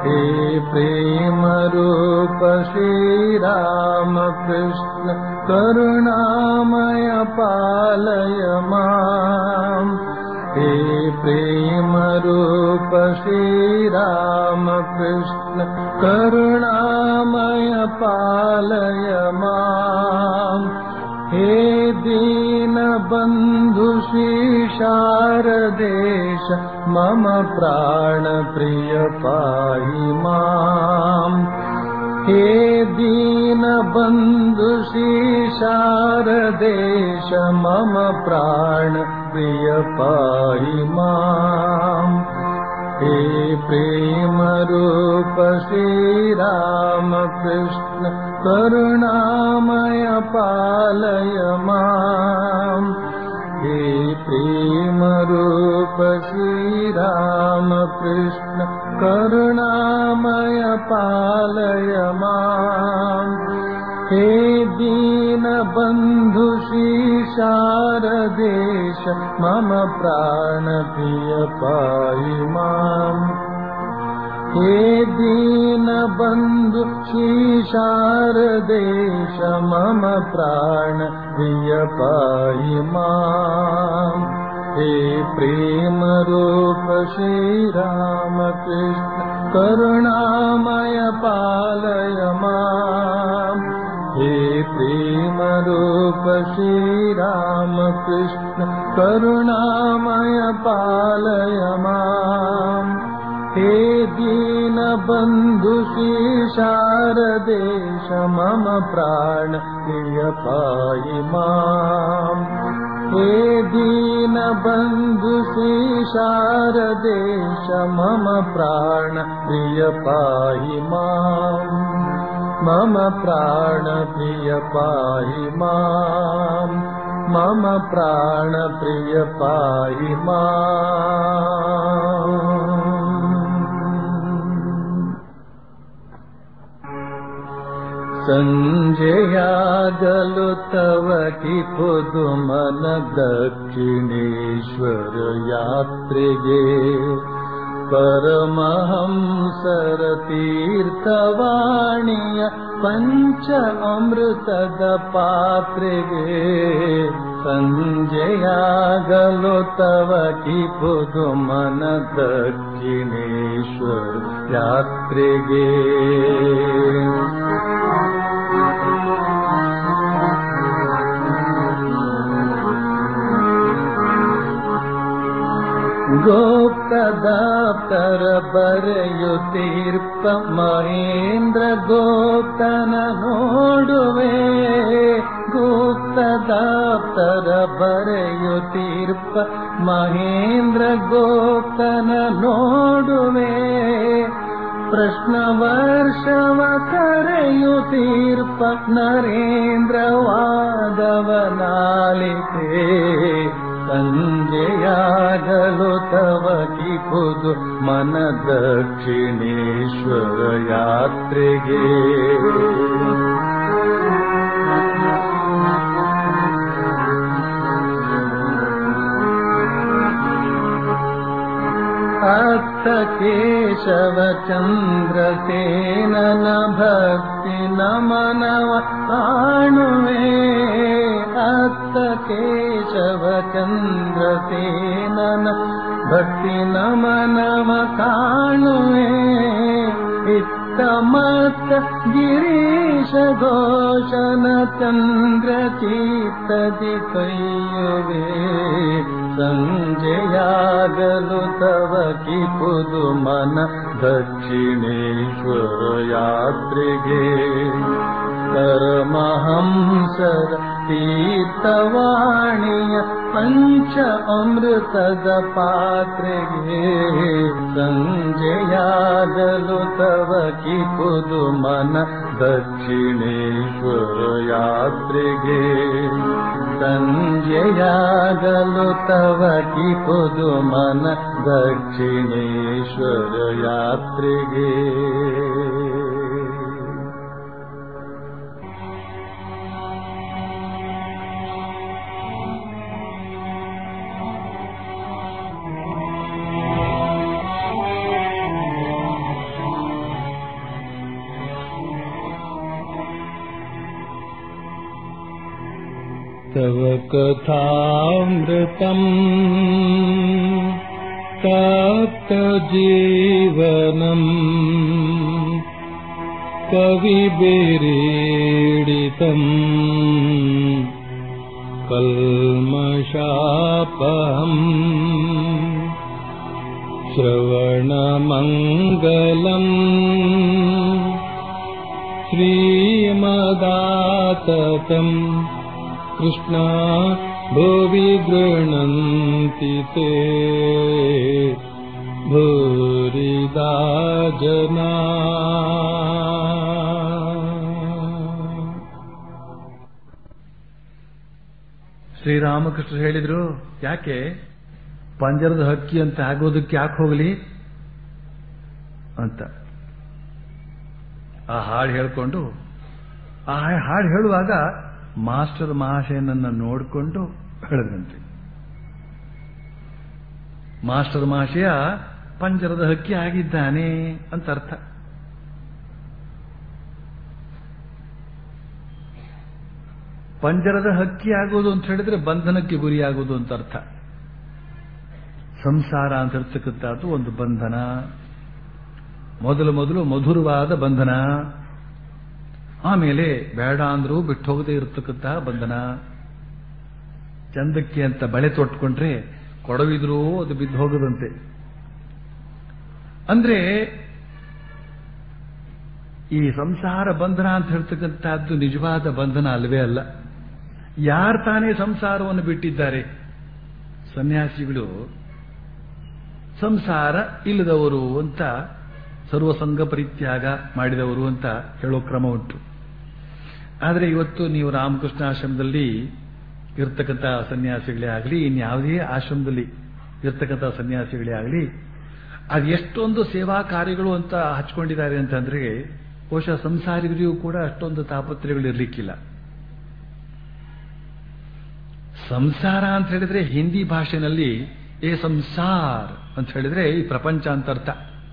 हे प्रेमरूप श्रीरामकृष्ण करुणामय पालय माम् हे प्रेमरूप श्रीरामकृष्ण करुणामय पालय माम् हे दीनबन्धु शारदेश मम प्राणप्रिय पाहि माम् हे दीनबन्धु शारदेश मम प्राणप्रिय पाहि माम् हे प्रेमरूप श्रीरामकृष्ण करुणामय पालय माम् हे प्रेमरूप श्रीरामकृष्ण करुणामय पालय माम् हे दीनबन्धु शारदेश मम प्राणप्रिय पाहि माम् हे दीनबन्धु शारदेश मम प्राणप्रिय पाहि माम् हे प्रेमरूप श्रीरामकृष्ण करुणामय पालय माम् हे प्रेमरूप श्रीरामकृष्ण करुणामय पालय माम् हे दीनबन्धु शारदेश मम प्राण प्रिय पाहि माम् हे दीनबन्धु शारदेश मम प्राण प्रिय पाहि माम् मम प्राण प्रिय पाहि माम् मम प्राण प्रिय पाहि माम् सञ्जयागलु तव कि पुदुमन दक्षिणेश्वर यात्रिगे परमहंसर तीर्थवाणीय पञ्च अमृतद पात्रिगे सञ्जयागलो तव कि पुदुमन दक्षिणेश्वर यात्रिगे ಗೋಪ್ತದಾಪ್ತರ ಬರೆಯುತ್ತೀರ್ಪ ಮಹೇಂದ್ರ ಗೋಪ್ತನ ನೋಡುವೆ ಗುಪ್ತದಾಪ್ತರ ಬರೆಯುತ್ತೀರ್ಪ ಮಹೇಂದ್ರ ಗೋಪ್ತನ ನೋಡುವೆ ಪ್ರಶ್ನ ವರ್ಷವ ಕರೆಯುತ್ತೀರ್ಪ ನರೇಂದ್ರ ವಾದವನಾಲಿಕೆ ಸಂಜೆಯಾಗಲು ತವ ಕಿಪುದು ಮನ ದಕ್ಷಿಣೇಶ್ವರ ಯಾತ್ರೆಗೆ ಅತ್ತ ಕೇಶವ ಚಂದ್ರಸೇನನ ಭಕ್ತಿ ನಮನವ ಕಾಣುವೆ ಅತ್ತ ಕೇಶವ ಚಂದ್ರಸೇನನ ಭಕ್ತಿ ನಮನವ ಕಾಣುವೆ ಇತ್ತ ಮತ್ತ ಗಿರೀಶ ಘೋಷನ ಚಂದ್ರ ಚೀತದಿ ಕೈಯುವೆ ಸಂಜೆಯಾಗಲು ತವ ಕಿಪುದು ಮನ ದಕ್ಷಿಣೇಶ್ವರ ಯಾತ್ರೆಗೆ ಪರಮಹಂಸರ ತೀರ್ಥವಾಣಿಯ ಪಂಚ ಅಮೃತದ ಪಾತ್ರೆಗೆ ಸಂಜೆಯಾಗಲು ತವ ಕಿಪುದು ಮನ ದಕ್ಷಿಣೇಶ್ವರ ಯಾತ್ರೆಗೆ ಸಂಜೆಯಾಗಲು ತವ ಕಿಪುದು ಮನ ದಕ್ಷಿಣೇಶ್ವರ ಯಾತ್ರೆಗೆ तव कथामृतम् तप्तजीवनम् कविभिरीडितम् कल्मषापहम् श्रवणमङ्गलम् श्रीमदाततम् कृष्णा भुवि गृह्णन्ति ते भूरिदा जना ಶ್ರೀರಾಮಕೃಷ್ಣ ಹೇಳಿದ್ರು ಯಾಕೆ ಪಂಜರದ ಹಕ್ಕಿ ಅಂತ ಆಗೋದಕ್ಕೆ ಯಾಕೆ ಹೋಗಲಿ ಅಂತ ಆ ಹಾಡು ಹೇಳ್ಕೊಂಡು ಆ ಹಾಡು ಹೇಳುವಾಗ ಮಾಸ್ಟರ್ ಮಹಾಶಯನನ್ನ ನೋಡಿಕೊಂಡು ಹೇಳಿದ್ರಂತೆ ಮಾಸ್ಟರ್ ಮಹಾಶಯ ಪಂಜರದ ಹಕ್ಕಿ ಆಗಿದ್ದಾನೆ ಅಂತ ಅರ್ಥ ಪಂಜರದ ಹಕ್ಕಿ ಆಗೋದು ಅಂತ ಹೇಳಿದ್ರೆ ಬಂಧನಕ್ಕೆ ಗುರಿಯಾಗೋದು ಅಂತ ಅರ್ಥ ಸಂಸಾರ ಅಂತ ಇರ್ತಕ್ಕಂಥದ್ದು ಒಂದು ಬಂಧನ ಮೊದಲು ಮೊದಲು ಮಧುರವಾದ ಬಂಧನ ಆಮೇಲೆ ಬೇಡ ಅಂದ್ರೂ ಬಿಟ್ಟು ಹೋಗದೆ ಇರತಕ್ಕಂತಹ ಬಂಧನ ಚಂದಕ್ಕೆ ಅಂತ ಬಳೆ ತೊಟ್ಕೊಂಡ್ರೆ ಕೊಡವಿದ್ರೂ ಅದು ಬಿದ್ದು ಹೋಗದಂತೆ ಅಂದ್ರೆ ಈ ಸಂಸಾರ ಬಂಧನ ಅಂತ ಹೇಳ್ತಕ್ಕಂಥದ್ದು ನಿಜವಾದ ಬಂಧನ ಅಲ್ವೇ ಅಲ್ಲ ಯಾರು ತಾನೇ ಸಂಸಾರವನ್ನು ಬಿಟ್ಟಿದ್ದಾರೆ ಸನ್ಯಾಸಿಗಳು ಸಂಸಾರ ಇಲ್ಲದವರು ಅಂತ ಸರ್ವಸಂಗ ಪರಿತ್ಯಾಗ ಮಾಡಿದವರು ಅಂತ ಹೇಳೋ ಕ್ರಮ ಉಂಟು ಆದರೆ ಇವತ್ತು ನೀವು ರಾಮಕೃಷ್ಣ ಆಶ್ರಮದಲ್ಲಿ ಇರ್ತಕ್ಕಂಥ ಸನ್ಯಾಸಿಗಳೇ ಆಗಲಿ ಇನ್ಯಾವುದೇ ಆಶ್ರಮದಲ್ಲಿ ಇರ್ತಕ್ಕಂಥ ಸನ್ಯಾಸಿಗಳೇ ಆಗಲಿ ಅದು ಎಷ್ಟೊಂದು ಸೇವಾ ಕಾರ್ಯಗಳು ಅಂತ ಹಚ್ಕೊಂಡಿದ್ದಾರೆ ಅಂತಂದ್ರೆ ಬಹುಶಃ ಸಂಸಾರಿಗರಿಗೂ ಕೂಡ ಅಷ್ಟೊಂದು ತಾಪತ್ರೆಗಳು ಇರಲಿಕ್ಕಿಲ್ಲ ಸಂಸಾರ ಅಂತ ಹೇಳಿದ್ರೆ ಹಿಂದಿ ಭಾಷೆನಲ್ಲಿ ಏ ಸಂಸಾರ್ ಅಂತ ಹೇಳಿದ್ರೆ ಈ ಪ್ರಪಂಚ ಅಂತ ಅರ್ಥ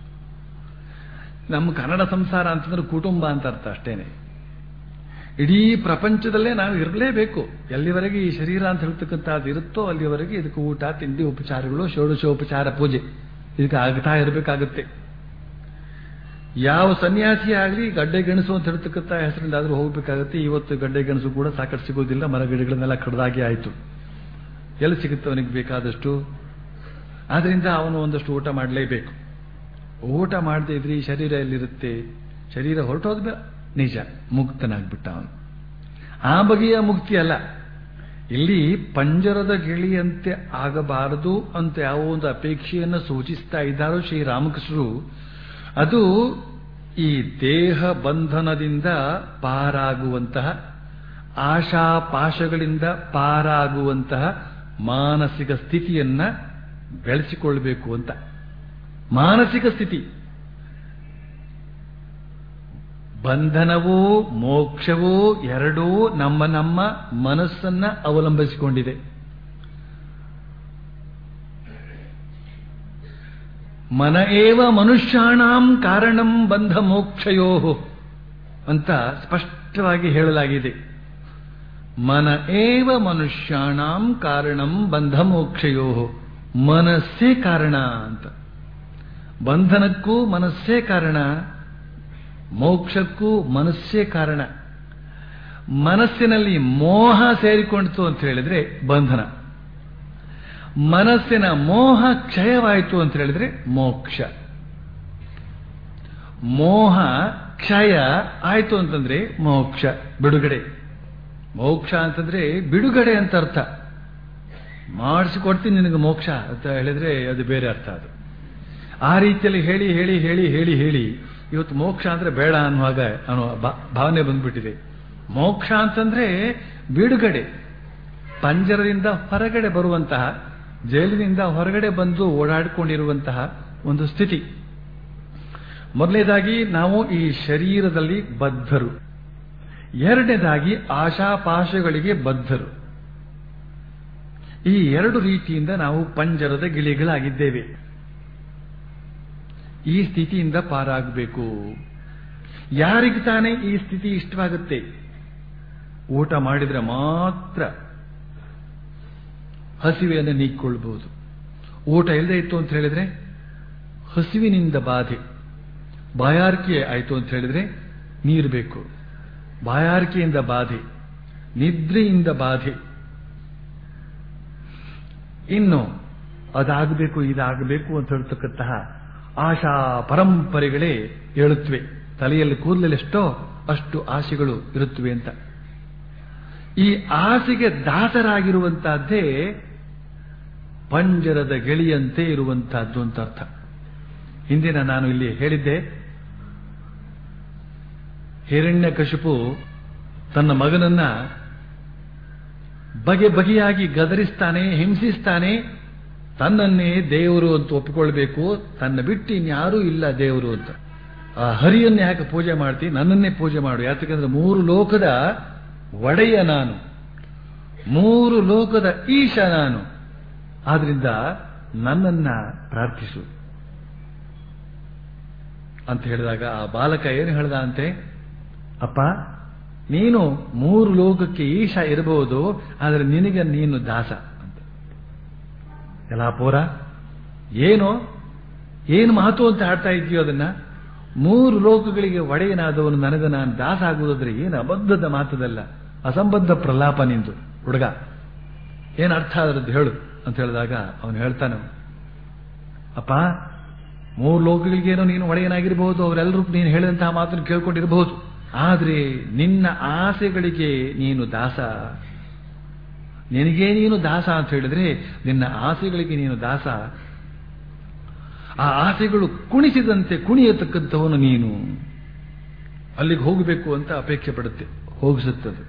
ನಮ್ಮ ಕನ್ನಡ ಸಂಸಾರ ಅಂತಂದ್ರೆ ಕುಟುಂಬ ಅಂತ ಅರ್ಥ ಅಷ್ಟೇನೆ ಇಡೀ ಪ್ರಪಂಚದಲ್ಲೇ ನಾವು ಇರಲೇಬೇಕು ಎಲ್ಲಿವರೆಗೆ ಈ ಶರೀರ ಅಂತ ಹೇಳ್ತಕ್ಕಂಥದ್ದು ಇರುತ್ತೋ ಅಲ್ಲಿವರೆಗೆ ಇದಕ್ಕೆ ಊಟ ತಿಂಡಿ ಉಪಚಾರಗಳು ಷೋಡಶೋಪಚಾರ ಪೂಜೆ ಇದಕ್ಕೆ ಆಗ್ತಾ ಇರಬೇಕಾಗುತ್ತೆ ಯಾವ ಸನ್ಯಾಸಿ ಆಗಲಿ ಗಡ್ಡೆ ಗೆಣಸು ಅಂತ ಹೇಳ್ತಕ್ಕಂಥ ಹೆಸರಿಂದ ಆದ್ರೂ ಹೋಗ್ಬೇಕಾಗುತ್ತೆ ಇವತ್ತು ಗಡ್ಡೆ ಗೆಣಸು ಕೂಡ ಸಾಕಷ್ಟು ಸಿಗೋದಿಲ್ಲ ಮರ ಗಿಡಗಳನ್ನೆಲ್ಲ ಕಡ್ದಾಗಿ ಆಯಿತು ಎಲ್ಲಿ ಸಿಗುತ್ತೆ ಅವನಿಗೆ ಬೇಕಾದಷ್ಟು ಆದ್ರಿಂದ ಅವನು ಒಂದಷ್ಟು ಊಟ ಮಾಡಲೇಬೇಕು ಊಟ ಮಾಡದೇ ಇದ್ರೆ ಈ ಶರೀರ ಎಲ್ಲಿರುತ್ತೆ ಶರೀರ ಹೊರಟೋದ್ಮೇಲೆ ನಿಜ ಮುಕ್ತನಾಗ್ಬಿಟ್ಟ ಅವನು ಆ ಬಗೆಯ ಮುಕ್ತಿ ಅಲ್ಲ ಇಲ್ಲಿ ಪಂಜರದ ಗಿಳಿಯಂತೆ ಆಗಬಾರದು ಅಂತ ಯಾವ ಒಂದು ಅಪೇಕ್ಷೆಯನ್ನು ಸೂಚಿಸ್ತಾ ಇದ್ದಾರೋ ಶ್ರೀರಾಮಕೃಷ್ಣರು ಅದು ಈ ದೇಹ ಬಂಧನದಿಂದ ಪಾರಾಗುವಂತಹ ಆಶಾಪಾಶಗಳಿಂದ ಪಾರಾಗುವಂತಹ ಮಾನಸಿಕ ಸ್ಥಿತಿಯನ್ನ ಬೆಳೆಸಿಕೊಳ್ಬೇಕು ಅಂತ ಮಾನಸಿಕ ಸ್ಥಿತಿ ಬಂಧನವೂ ಮೋಕ್ಷವೂ ಎರಡೂ ನಮ್ಮ ನಮ್ಮ ಮನಸ್ಸನ್ನ ಅವಲಂಬಿಸಿಕೊಂಡಿದೆ ಮನ ಏವ ಮನುಷ್ಯಾಣಾಂ ಕಾರಣಂ ಬಂಧ ಮೋಕ್ಷಯೋ ಅಂತ ಸ್ಪಷ್ಟವಾಗಿ ಹೇಳಲಾಗಿದೆ ಮನ ಏವ ಮನುಷ್ಯಾಣಾಂ ಕಾರಣಂ ಬಂಧ ಮೋಕ್ಷಯೋ ಮನಸ್ಸೇ ಕಾರಣ ಅಂತ ಬಂಧನಕ್ಕೂ ಮನಸ್ಸೇ ಕಾರಣ ಮೋಕ್ಷಕ್ಕೂ ಮನಸ್ಸೇ ಕಾರಣ ಮನಸ್ಸಿನಲ್ಲಿ ಮೋಹ ಸೇರಿಕೊಂಡಿತು ಅಂತ ಹೇಳಿದ್ರೆ ಬಂಧನ ಮನಸ್ಸಿನ ಮೋಹ ಕ್ಷಯವಾಯಿತು ಅಂತ ಹೇಳಿದ್ರೆ ಮೋಕ್ಷ ಮೋಹ ಕ್ಷಯ ಆಯಿತು ಅಂತಂದ್ರೆ ಮೋಕ್ಷ ಬಿಡುಗಡೆ ಮೋಕ್ಷ ಅಂತಂದ್ರೆ ಬಿಡುಗಡೆ ಅಂತ ಅರ್ಥ ಮಾಡಿಸಿಕೊಡ್ತೀನಿ ನಿನಗೆ ಮೋಕ್ಷ ಅಂತ ಹೇಳಿದ್ರೆ ಅದು ಬೇರೆ ಅರ್ಥ ಅದು ಆ ರೀತಿಯಲ್ಲಿ ಹೇಳಿ ಹೇಳಿ ಹೇಳಿ ಹೇಳಿ ಹೇಳಿ ಇವತ್ತು ಮೋಕ್ಷ ಅಂದ್ರೆ ಬೇಡ ಅನ್ನುವಾಗ ಅನ್ನೋ ಭಾವನೆ ಬಂದ್ಬಿಟ್ಟಿದೆ ಮೋಕ್ಷ ಅಂತಂದ್ರೆ ಬಿಡುಗಡೆ ಪಂಜರದಿಂದ ಹೊರಗಡೆ ಬರುವಂತಹ ಜೈಲಿನಿಂದ ಹೊರಗಡೆ ಬಂದು ಓಡಾಡಿಕೊಂಡಿರುವಂತಹ ಒಂದು ಸ್ಥಿತಿ ಮೊದಲನೇದಾಗಿ ನಾವು ಈ ಶರೀರದಲ್ಲಿ ಬದ್ಧರು ಎರಡನೇದಾಗಿ ಆಶಾಪಾಶಗಳಿಗೆ ಬದ್ಧರು ಈ ಎರಡು ರೀತಿಯಿಂದ ನಾವು ಪಂಜರದ ಗಿಳಿಗಳಾಗಿದ್ದೇವೆ ಈ ಸ್ಥಿತಿಯಿಂದ ಪಾರಾಗಬೇಕು ಯಾರಿಗೆ ತಾನೇ ಈ ಸ್ಥಿತಿ ಇಷ್ಟವಾಗುತ್ತೆ ಊಟ ಮಾಡಿದ್ರೆ ಮಾತ್ರ ಹಸಿವೆಯನ್ನು ನೀಗಿಕೊಳ್ಬಹುದು ಊಟ ಇಲ್ಲದೆ ಇತ್ತು ಅಂತ ಹೇಳಿದ್ರೆ ಹಸಿವಿನಿಂದ ಬಾಧೆ ಬಾಯಾರಿಕೆ ಆಯಿತು ಅಂತ ಹೇಳಿದ್ರೆ ನೀರು ಬೇಕು ಬಾಯಾರಿಕೆಯಿಂದ ಬಾಧೆ ನಿದ್ರೆಯಿಂದ ಬಾಧೆ ಇನ್ನು ಅದಾಗಬೇಕು ಇದಾಗಬೇಕು ಅಂತ ಹೇಳ್ತಕ್ಕಂತಹ ಆಶಾ ಪರಂಪರೆಗಳೇ ಹೇಳುತ್ತವೆ ತಲೆಯಲ್ಲಿ ಕೂದಲೆಷ್ಟೋ ಅಷ್ಟು ಆಸೆಗಳು ಇರುತ್ತವೆ ಅಂತ ಈ ಆಸೆಗೆ ದಾಸರಾಗಿರುವಂತಹದ್ದೇ ಪಂಜರದ ಗೆಳೆಯಂತೆ ಇರುವಂತಹದ್ದು ಅಂತ ಅರ್ಥ ಹಿಂದಿನ ನಾನು ಇಲ್ಲಿ ಹೇಳಿದ್ದೆ ಹಿರಣ್ಯಕಶಿಪು ತನ್ನ ಮಗನನ್ನ ಬಗೆ ಬಗೆಯಾಗಿ ಗದರಿಸ್ತಾನೆ ಹಿಂಸಿಸ್ತಾನೆ ತನ್ನನ್ನೇ ದೇವರು ಅಂತ ಒಪ್ಪಿಕೊಳ್ಬೇಕು ತನ್ನ ಬಿಟ್ಟು ಇನ್ಯಾರೂ ಇಲ್ಲ ದೇವರು ಅಂತ ಆ ಹರಿಯನ್ನೇ ಯಾಕೆ ಪೂಜೆ ಮಾಡ್ತಿ ನನ್ನನ್ನೇ ಪೂಜೆ ಮಾಡು ಯಾತಕ್ಕಂದ್ರೆ ಮೂರು ಲೋಕದ ಒಡೆಯ ನಾನು ಮೂರು ಲೋಕದ ಈಶ ನಾನು ಆದ್ರಿಂದ ನನ್ನನ್ನ ಪ್ರಾರ್ಥಿಸು ಅಂತ ಹೇಳಿದಾಗ ಆ ಬಾಲಕ ಏನು ಹೇಳ್ದ ಅಂತೆ ಅಪ್ಪ ನೀನು ಮೂರು ಲೋಕಕ್ಕೆ ಈಶ ಇರಬಹುದು ಆದರೆ ನಿನಗೆ ನೀನು ದಾಸ ಅಂತ ಎಲ್ಲ ಪೋರ ಏನು ಏನು ಮಾತು ಅಂತ ಆಡ್ತಾ ಇದೆಯೋ ಅದನ್ನ ಮೂರು ಲೋಕಗಳಿಗೆ ಒಡೆಯನಾದವನು ನನಗೆ ನಾನು ದಾಸ ಆಗುವುದಾದ್ರೆ ಏನು ಅಬದ್ಧದ ಮಾತದಲ್ಲ ಅಸಂಬದ್ಧ ಪ್ರಲಾಪ ನಿಂದು ಹುಡುಗ ಏನು ಅರ್ಥ ಅದರದ್ದು ಹೇಳು ಅಂತ ಹೇಳಿದಾಗ ಅವನು ಹೇಳ್ತಾನೆ ಅಪ್ಪ ಮೂರು ಲೋಕಗಳಿಗೇನೋ ನೀನು ಒಡೆಯನಾಗಿರಬಹುದು ಅವರೆಲ್ಲರೂ ನೀನು ಹೇಳಿದಂತಹ ಮಾತನ್ನು ಕೇಳ್ಕೊಂಡಿರಬಹುದು ಆದ್ರೆ ನಿನ್ನ ಆಸೆಗಳಿಗೆ ನೀನು ದಾಸ ನಿನಗೇ ನೀನು ದಾಸ ಅಂತ ಹೇಳಿದ್ರೆ ನಿನ್ನ ಆಸೆಗಳಿಗೆ ನೀನು ದಾಸ ಆ ಆಸೆಗಳು ಕುಣಿಸಿದಂತೆ ಕುಣಿಯತಕ್ಕಂಥವನು ನೀನು ಅಲ್ಲಿಗೆ ಹೋಗಬೇಕು ಅಂತ ಅಪೇಕ್ಷೆ ಪಡುತ್ತೆ ಹೋಗಿಸುತ್ತದೆ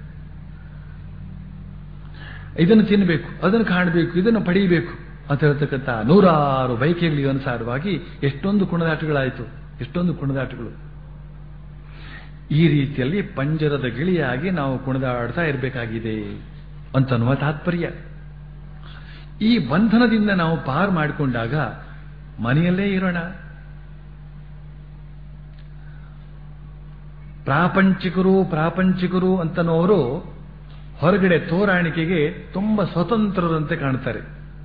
ಇದನ್ನು ತಿನ್ನಬೇಕು ಅದನ್ನು ಕಾಣಬೇಕು ಇದನ್ನು ಪಡೆಯಬೇಕು ಅಂತ ಹೇಳ್ತಕ್ಕಂಥ ನೂರಾರು ಬೈಕೆಗಳಿಗೆ ಅನುಸಾರವಾಗಿ ಎಷ್ಟೊಂದು ಕುಣದಾಟಗಳಾಯಿತು ಎಷ್ಟೊಂದು ಕುಣದಾಟಗಳು ಈ ರೀತಿಯಲ್ಲಿ ಪಂಜರದ ಗಿಳಿಯಾಗಿ ನಾವು ಕುಣಿದಾಡ್ತಾ ಇರಬೇಕಾಗಿದೆ ಅಂತನ್ನುವ ತಾತ್ಪರ್ಯ ಈ ಬಂಧನದಿಂದ ನಾವು ಪಾರು ಮಾಡಿಕೊಂಡಾಗ ಮನೆಯಲ್ಲೇ ಇರೋಣ ಪ್ರಾಪಂಚಿಕರು ಪ್ರಾಪಂಚಿಕರು ಅಂತನೋರು ಹೊರಗಡೆ ತೋರಾಣಿಕೆಗೆ ತುಂಬಾ ಸ್ವತಂತ್ರರಂತೆ ಕಾಣ್ತಾರೆ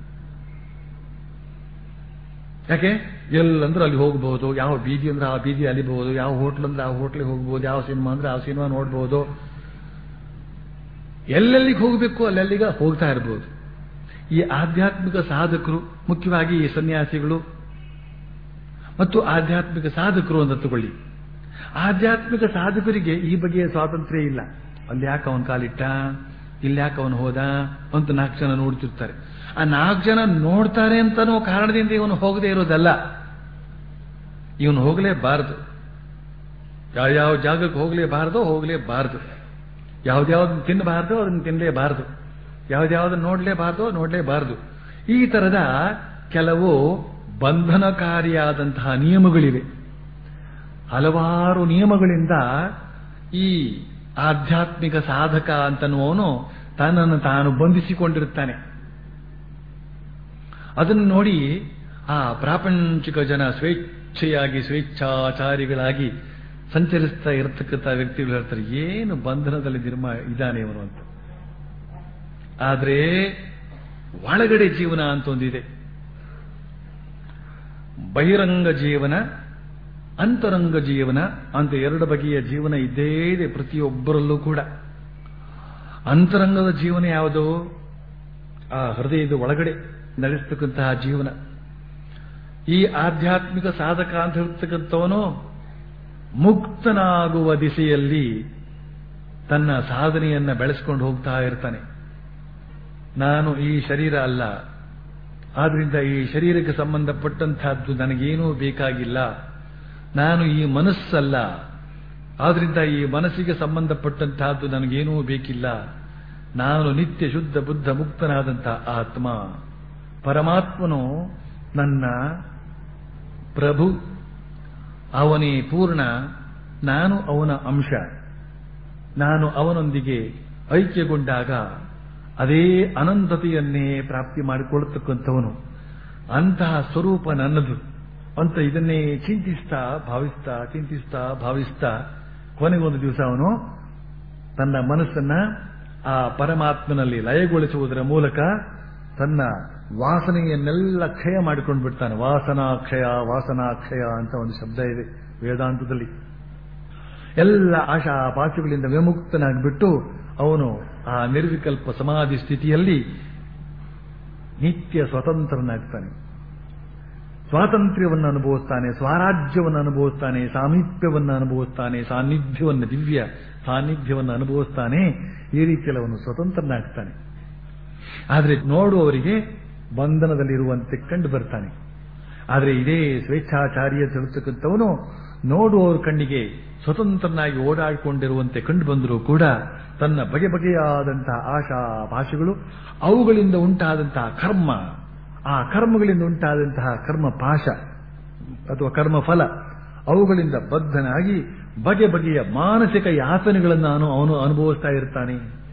ಯಾಕೆ ಎಲ್ಲಂದ್ರೂ ಅಲ್ಲಿ ಹೋಗಬಹುದು ಯಾವ ಬೀದಿ ಅಂದ್ರೆ ಆ ಬೀದಿ ಅಲಿಬಹುದು ಯಾವ ಹೋಟ್ಲ್ ಅಂದ್ರೆ ಆ ಹೋಟ್ಲಿಗೆ ಹೋಗಬಹುದು ಯಾವ ಸಿನಿಮಾ ಅಂದ್ರೆ ಆ ಸಿನಿಮಾ ನೋಡಬಹುದು ಎಲ್ಲೆಲ್ಲಿಗೆ ಹೋಗಬೇಕು ಅಲ್ಲೆಲ್ಲಿಗ ಹೋಗ್ತಾ ಇರಬಹುದು ಈ ಆಧ್ಯಾತ್ಮಿಕ ಸಾಧಕರು ಮುಖ್ಯವಾಗಿ ಈ ಸನ್ಯಾಸಿಗಳು ಮತ್ತು ಆಧ್ಯಾತ್ಮಿಕ ಸಾಧಕರು ಅಂತ ತಗೊಳ್ಳಿ ಆಧ್ಯಾತ್ಮಿಕ ಸಾಧಕರಿಗೆ ಈ ಬಗೆಯ ಸ್ವಾತಂತ್ರ್ಯ ಇಲ್ಲ ಅಲ್ಲಿ ಯಾಕೆ ಅವನ ಕಾಲಿಟ್ಟ ಇಲ್ಲಿ ಯಾಕೆ ಅವನು ಹೋದ ಅಂತ ನಾಲ್ಕು ಜನ ನೋಡ್ತಿರ್ತಾರೆ ಆ ನಾಲ್ಕು ಜನ ನೋಡ್ತಾರೆ ಅಂತನೋ ಕಾರಣದಿಂದ ಇವನು ಹೋಗದೆ ಇರೋದಲ್ಲ ಇವನು ಹೋಗಲೇಬಾರದು ಯಾವ್ಯಾವ ಜಾಗಕ್ಕೆ ಹೋಗಲೇಬಾರದು ಹೋಗಲೇಬಾರದು ಯಾವ್ದ್ಯಾವ್ದನ್ನ ತಿನ್ನಬಾರ್ದು ಅದನ್ನ ತಿನ್ನಲೇಬಾರದು ಯಾವ್ದ್ಯಾವ್ದನ್ನ ನೋಡಲೇಬಾರ್ದು ನೋಡಲೇಬಾರದು ಈ ತರದ ಕೆಲವು ಬಂಧನಕಾರಿಯಾದಂತಹ ನಿಯಮಗಳಿವೆ ಹಲವಾರು ನಿಯಮಗಳಿಂದ ಈ ಆಧ್ಯಾತ್ಮಿಕ ಸಾಧಕ ಅಂತನ್ನುವನು ತನ್ನನ್ನು ತಾನು ಬಂಧಿಸಿಕೊಂಡಿರುತ್ತಾನೆ ಅದನ್ನು ನೋಡಿ ಆ ಪ್ರಾಪಂಚಿಕ ಜನ ಸ್ವೇಚ್ಛೆಯಾಗಿ ಸ್ವೇಚ್ಛಾಚಾರಿಗಳಾಗಿ ಸಂಚರಿಸ್ತಾ ಇರತಕ್ಕಂಥ ವ್ಯಕ್ತಿಗಳು ಹೇಳ್ತಾರೆ ಏನು ಬಂಧನದಲ್ಲಿ ನಿರ್ಮ ಇದ್ದಾನೆ ಇವನು ಅಂತ ಆದ್ರೆ ಒಳಗಡೆ ಜೀವನ ಅಂತ ಒಂದಿದೆ ಬಹಿರಂಗ ಜೀವನ ಅಂತರಂಗ ಜೀವನ ಅಂತ ಎರಡು ಬಗೆಯ ಜೀವನ ಇದ್ದೇ ಇದೆ ಪ್ರತಿಯೊಬ್ಬರಲ್ಲೂ ಕೂಡ ಅಂತರಂಗದ ಜೀವನ ಯಾವುದು ಆ ಹೃದಯದ ಒಳಗಡೆ ನಡೆಸ್ತಕ್ಕಂತಹ ಜೀವನ ಈ ಆಧ್ಯಾತ್ಮಿಕ ಸಾಧಕ ಅಂತ ಹೇಳ್ತಕ್ಕಂಥವನು ಮುಕ್ತನಾಗುವ ದಿಸೆಯಲ್ಲಿ ತನ್ನ ಸಾಧನೆಯನ್ನ ಬೆಳೆಸ್ಕೊಂಡು ಹೋಗ್ತಾ ಇರ್ತಾನೆ ನಾನು ಈ ಶರೀರ ಅಲ್ಲ ಆದ್ರಿಂದ ಈ ಶರೀರಕ್ಕೆ ಸಂಬಂಧಪಟ್ಟಂತಹದ್ದು ನನಗೇನೂ ಬೇಕಾಗಿಲ್ಲ ನಾನು ಈ ಮನಸ್ಸಲ್ಲ ಆದ್ರಿಂದ ಈ ಮನಸ್ಸಿಗೆ ಸಂಬಂಧಪಟ್ಟಂತಹದ್ದು ನನಗೇನೂ ಬೇಕಿಲ್ಲ ನಾನು ನಿತ್ಯ ಶುದ್ಧ ಬುದ್ಧ ಮುಕ್ತನಾದಂಥ ಆತ್ಮ ಪರಮಾತ್ಮನು ನನ್ನ ಪ್ರಭು ಅವನೇ ಪೂರ್ಣ ನಾನು ಅವನ ಅಂಶ ನಾನು ಅವನೊಂದಿಗೆ ಐಕ್ಯಗೊಂಡಾಗ ಅದೇ ಅನಂತತೆಯನ್ನೇ ಪ್ರಾಪ್ತಿ ಮಾಡಿಕೊಳ್ಳತಕ್ಕಂಥವನು ಅಂತಹ ಸ್ವರೂಪ ನನ್ನದು ಅಂತ ಇದನ್ನೇ ಚಿಂತಿಸ್ತಾ ಭಾವಿಸ್ತಾ ಚಿಂತಿಸ್ತಾ ಭಾವಿಸ್ತಾ ಕೊನೆಗೊಂದು ದಿವಸ ಅವನು ತನ್ನ ಮನಸ್ಸನ್ನ ಆ ಪರಮಾತ್ಮನಲ್ಲಿ ಲಯಗೊಳಿಸುವುದರ ಮೂಲಕ ತನ್ನ ವಾಸನೆಯನ್ನೆಲ್ಲ ಕ್ಷಯ ಮಾಡಿಕೊಂಡು ಬಿಡ್ತಾನೆ ವಾಸನಾಕ್ಷಯ ವಾಸನಾಕ್ಷಯ ಅಂತ ಒಂದು ಶಬ್ದ ಇದೆ ವೇದಾಂತದಲ್ಲಿ ಎಲ್ಲ ಆಶಾ ಪಾಶಗಳಿಂದ ವಿಮುಕ್ತನಾಗ್ಬಿಟ್ಟು ಅವನು ಆ ನಿರ್ವಿಕಲ್ಪ ಸಮಾಧಿ ಸ್ಥಿತಿಯಲ್ಲಿ ನಿತ್ಯ ಸ್ವತಂತ್ರನಾಗ್ತಾನೆ ಸ್ವಾತಂತ್ರ್ಯವನ್ನು ಅನುಭವಿಸ್ತಾನೆ ಸ್ವರಾಜ್ಯವನ್ನು ಅನುಭವಿಸ್ತಾನೆ ಸಾಮೀಪ್ಯವನ್ನು ಅನುಭವಿಸ್ತಾನೆ ಸಾನ್ನಿಧ್ಯವನ್ನು ದಿವ್ಯ ಸಾನ್ನಿಧ್ಯವನ್ನು ಅನುಭವಿಸ್ತಾನೆ ಈ ರೀತಿಯಲ್ಲಿ ಅವನು ಸ್ವತಂತ್ರನಾಗ್ತಾನೆ ಆದರೆ ನೋಡುವವರಿಗೆ ಬಂಧನದಲ್ಲಿರುವಂತೆ ಕಂಡು ಬರ್ತಾನೆ ಆದರೆ ಇದೇ ಸ್ವೇಚ್ಛಾಚಾರ್ಯ ತಿಳುತ್ತಕ್ಕಂಥವನು ನೋಡುವವರ ಕಣ್ಣಿಗೆ ಸ್ವತಂತ್ರನಾಗಿ ಓಡಾಡಿಕೊಂಡಿರುವಂತೆ ಕಂಡು ಬಂದರೂ ಕೂಡ ತನ್ನ ಬಗೆ ಬಗೆಯಾದಂತಹ ಆಶಾ ಭಾಷೆಗಳು ಅವುಗಳಿಂದ ಉಂಟಾದಂತಹ ಕರ್ಮ ಆ ಕರ್ಮಗಳಿಂದ ಉಂಟಾದಂತಹ ಕರ್ಮ ಪಾಶ ಅಥವಾ ಕರ್ಮ ಫಲ ಅವುಗಳಿಂದ ಬದ್ಧನಾಗಿ ಬಗೆ ಬಗೆಯ ಮಾನಸಿಕ ಯಾತನೆಗಳನ್ನು ಅವನು ಅವನು ಅನುಭವಿಸ್ತಾ ಇರ್ತಾನೆ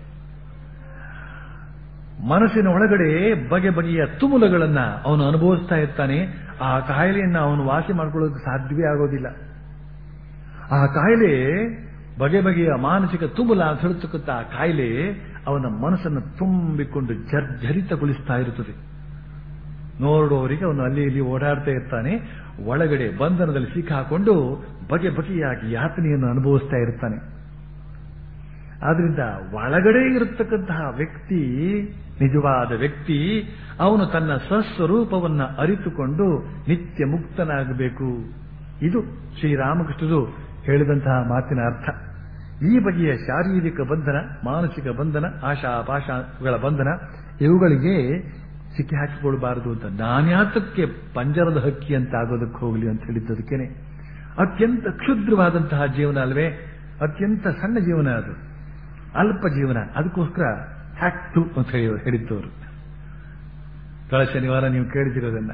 ಮನಸ್ಸಿನ ಒಳಗಡೆ ಬಗೆ ಬಗೆಯ ತುಮುಲಗಳನ್ನ ಅವನು ಅನುಭವಿಸ್ತಾ ಇರ್ತಾನೆ ಆ ಕಾಯಿಲೆಯನ್ನ ಅವನು ವಾಸಿ ಮಾಡ್ಕೊಳ್ಳೋದಕ್ಕೆ ಸಾಧ್ಯವೇ ಆಗೋದಿಲ್ಲ ಆ ಕಾಯಿಲೆ ಬಗೆ ಬಗೆಯ ಮಾನಸಿಕ ತುಮುಲ ಅಂತ ಹೇಳ್ತಕ್ಕಂಥ ಆ ಕಾಯಿಲೆ ಅವನ ಮನಸ್ಸನ್ನು ತುಂಬಿಕೊಂಡು ಜರ್ಜರಿತಗೊಳಿಸ್ತಾ ಇರುತ್ತದೆ ನೋಡುವವರಿಗೆ ಅವನು ಅಲ್ಲಿ ಇಲ್ಲಿ ಓಡಾಡ್ತಾ ಇರ್ತಾನೆ ಒಳಗಡೆ ಬಂಧನದಲ್ಲಿ ಸಿಕ್ಕಾಕೊಂಡು ಬಗೆ ಬಗೆಯಾಗಿ ಯಾತನೆಯನ್ನು ಅನುಭವಿಸ್ತಾ ಇರ್ತಾನೆ ಆದ್ರಿಂದ ಒಳಗಡೆ ಇರತಕ್ಕಂತಹ ವ್ಯಕ್ತಿ ನಿಜವಾದ ವ್ಯಕ್ತಿ ಅವನು ತನ್ನ ಸ್ವಸ್ವರೂಪವನ್ನ ಅರಿತುಕೊಂಡು ನಿತ್ಯ ಮುಕ್ತನಾಗಬೇಕು ಇದು ಶ್ರೀರಾಮಕೃಷ್ಣರು ಹೇಳಿದಂತಹ ಮಾತಿನ ಅರ್ಥ ಈ ಬಗೆಯ ಶಾರೀರಿಕ ಬಂಧನ ಮಾನಸಿಕ ಬಂಧನ ಆಶಾ ಪಾಶಗಳ ಬಂಧನ ಇವುಗಳಿಗೆ ಸಿಕ್ಕಿ ಹಾಕಿಕೊಳ್ಬಾರದು ಅಂತ ನಾನ್ಯಾತಕ್ಕೆ ಪಂಜರದ ಹಕ್ಕಿ ಅಂತ ಆಗೋದಕ್ಕೆ ಹೋಗಲಿ ಅಂತ ಹೇಳಿದ್ದದಕ್ಕೇನೆ ಅತ್ಯಂತ ಕ್ಷುದ್ರವಾದಂತಹ ಜೀವನ ಅಲ್ವೇ ಅತ್ಯಂತ ಸಣ್ಣ ಜೀವನ ಅದು ಅಲ್ಪ ಜೀವನ ಅದಕ್ಕೋಸ್ಕರ ಹ್ಯಾಕ್ಟು ಅಂತ ಹೇಳಿ ಹೇಳಿದ್ದವರು ಕಳ ಶನಿವಾರ ನೀವು ಕೇಳಿದಿರೋದನ್ನ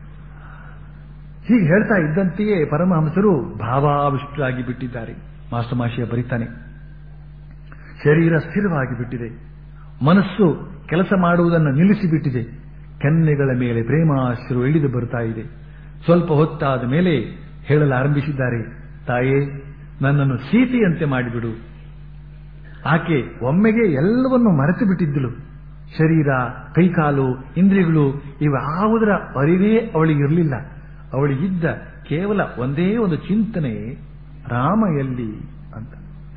ಹೀಗೆ ಹೇಳ್ತಾ ಇದ್ದಂತೆಯೇ ಪರಮಹಂಸರು ಭಾವಾವಿಷ್ಟರಾಗಿ ಬಿಟ್ಟಿದ್ದಾರೆ ಮಾಸ್ಟರ್ ಮಾಶಿಯ ಬರಿತಾನೆ ಶರೀರ ಸ್ಥಿರವಾಗಿ ಬಿಟ್ಟಿದೆ ಮನಸ್ಸು ಕೆಲಸ ಮಾಡುವುದನ್ನು ನಿಲ್ಲಿಸಿಬಿಟ್ಟಿದೆ ಕೆನ್ನೆಗಳ ಮೇಲೆ ಪ್ರೇಮಾಶ್ರು ಇಳಿದು ಬರ್ತಾ ಇದೆ ಸ್ವಲ್ಪ ಹೊತ್ತಾದ ಮೇಲೆ ಹೇಳಲಾರಂಭಿಸಿದ್ದಾರೆ ತಾಯೇ ನನ್ನನ್ನು ಸೀತೆಯಂತೆ ಮಾಡಿಬಿಡು ಆಕೆ ಒಮ್ಮೆಗೆ ಎಲ್ಲವನ್ನು ಮರೆತು ಬಿಟ್ಟಿದ್ದಳು ಶರೀರ ಕೈಕಾಲು ಇಂದ್ರಿಯಗಳು ಇವ್ಯಾವುದರ ಅರಿವೇ ಅವಳಿಗಿರಲಿಲ್ಲ ಅವಳಿಗಿದ್ದ ಕೇವಲ ಒಂದೇ ಒಂದು ಚಿಂತನೆ ರಾಮ ಎಲ್ಲಿ ಅಂತ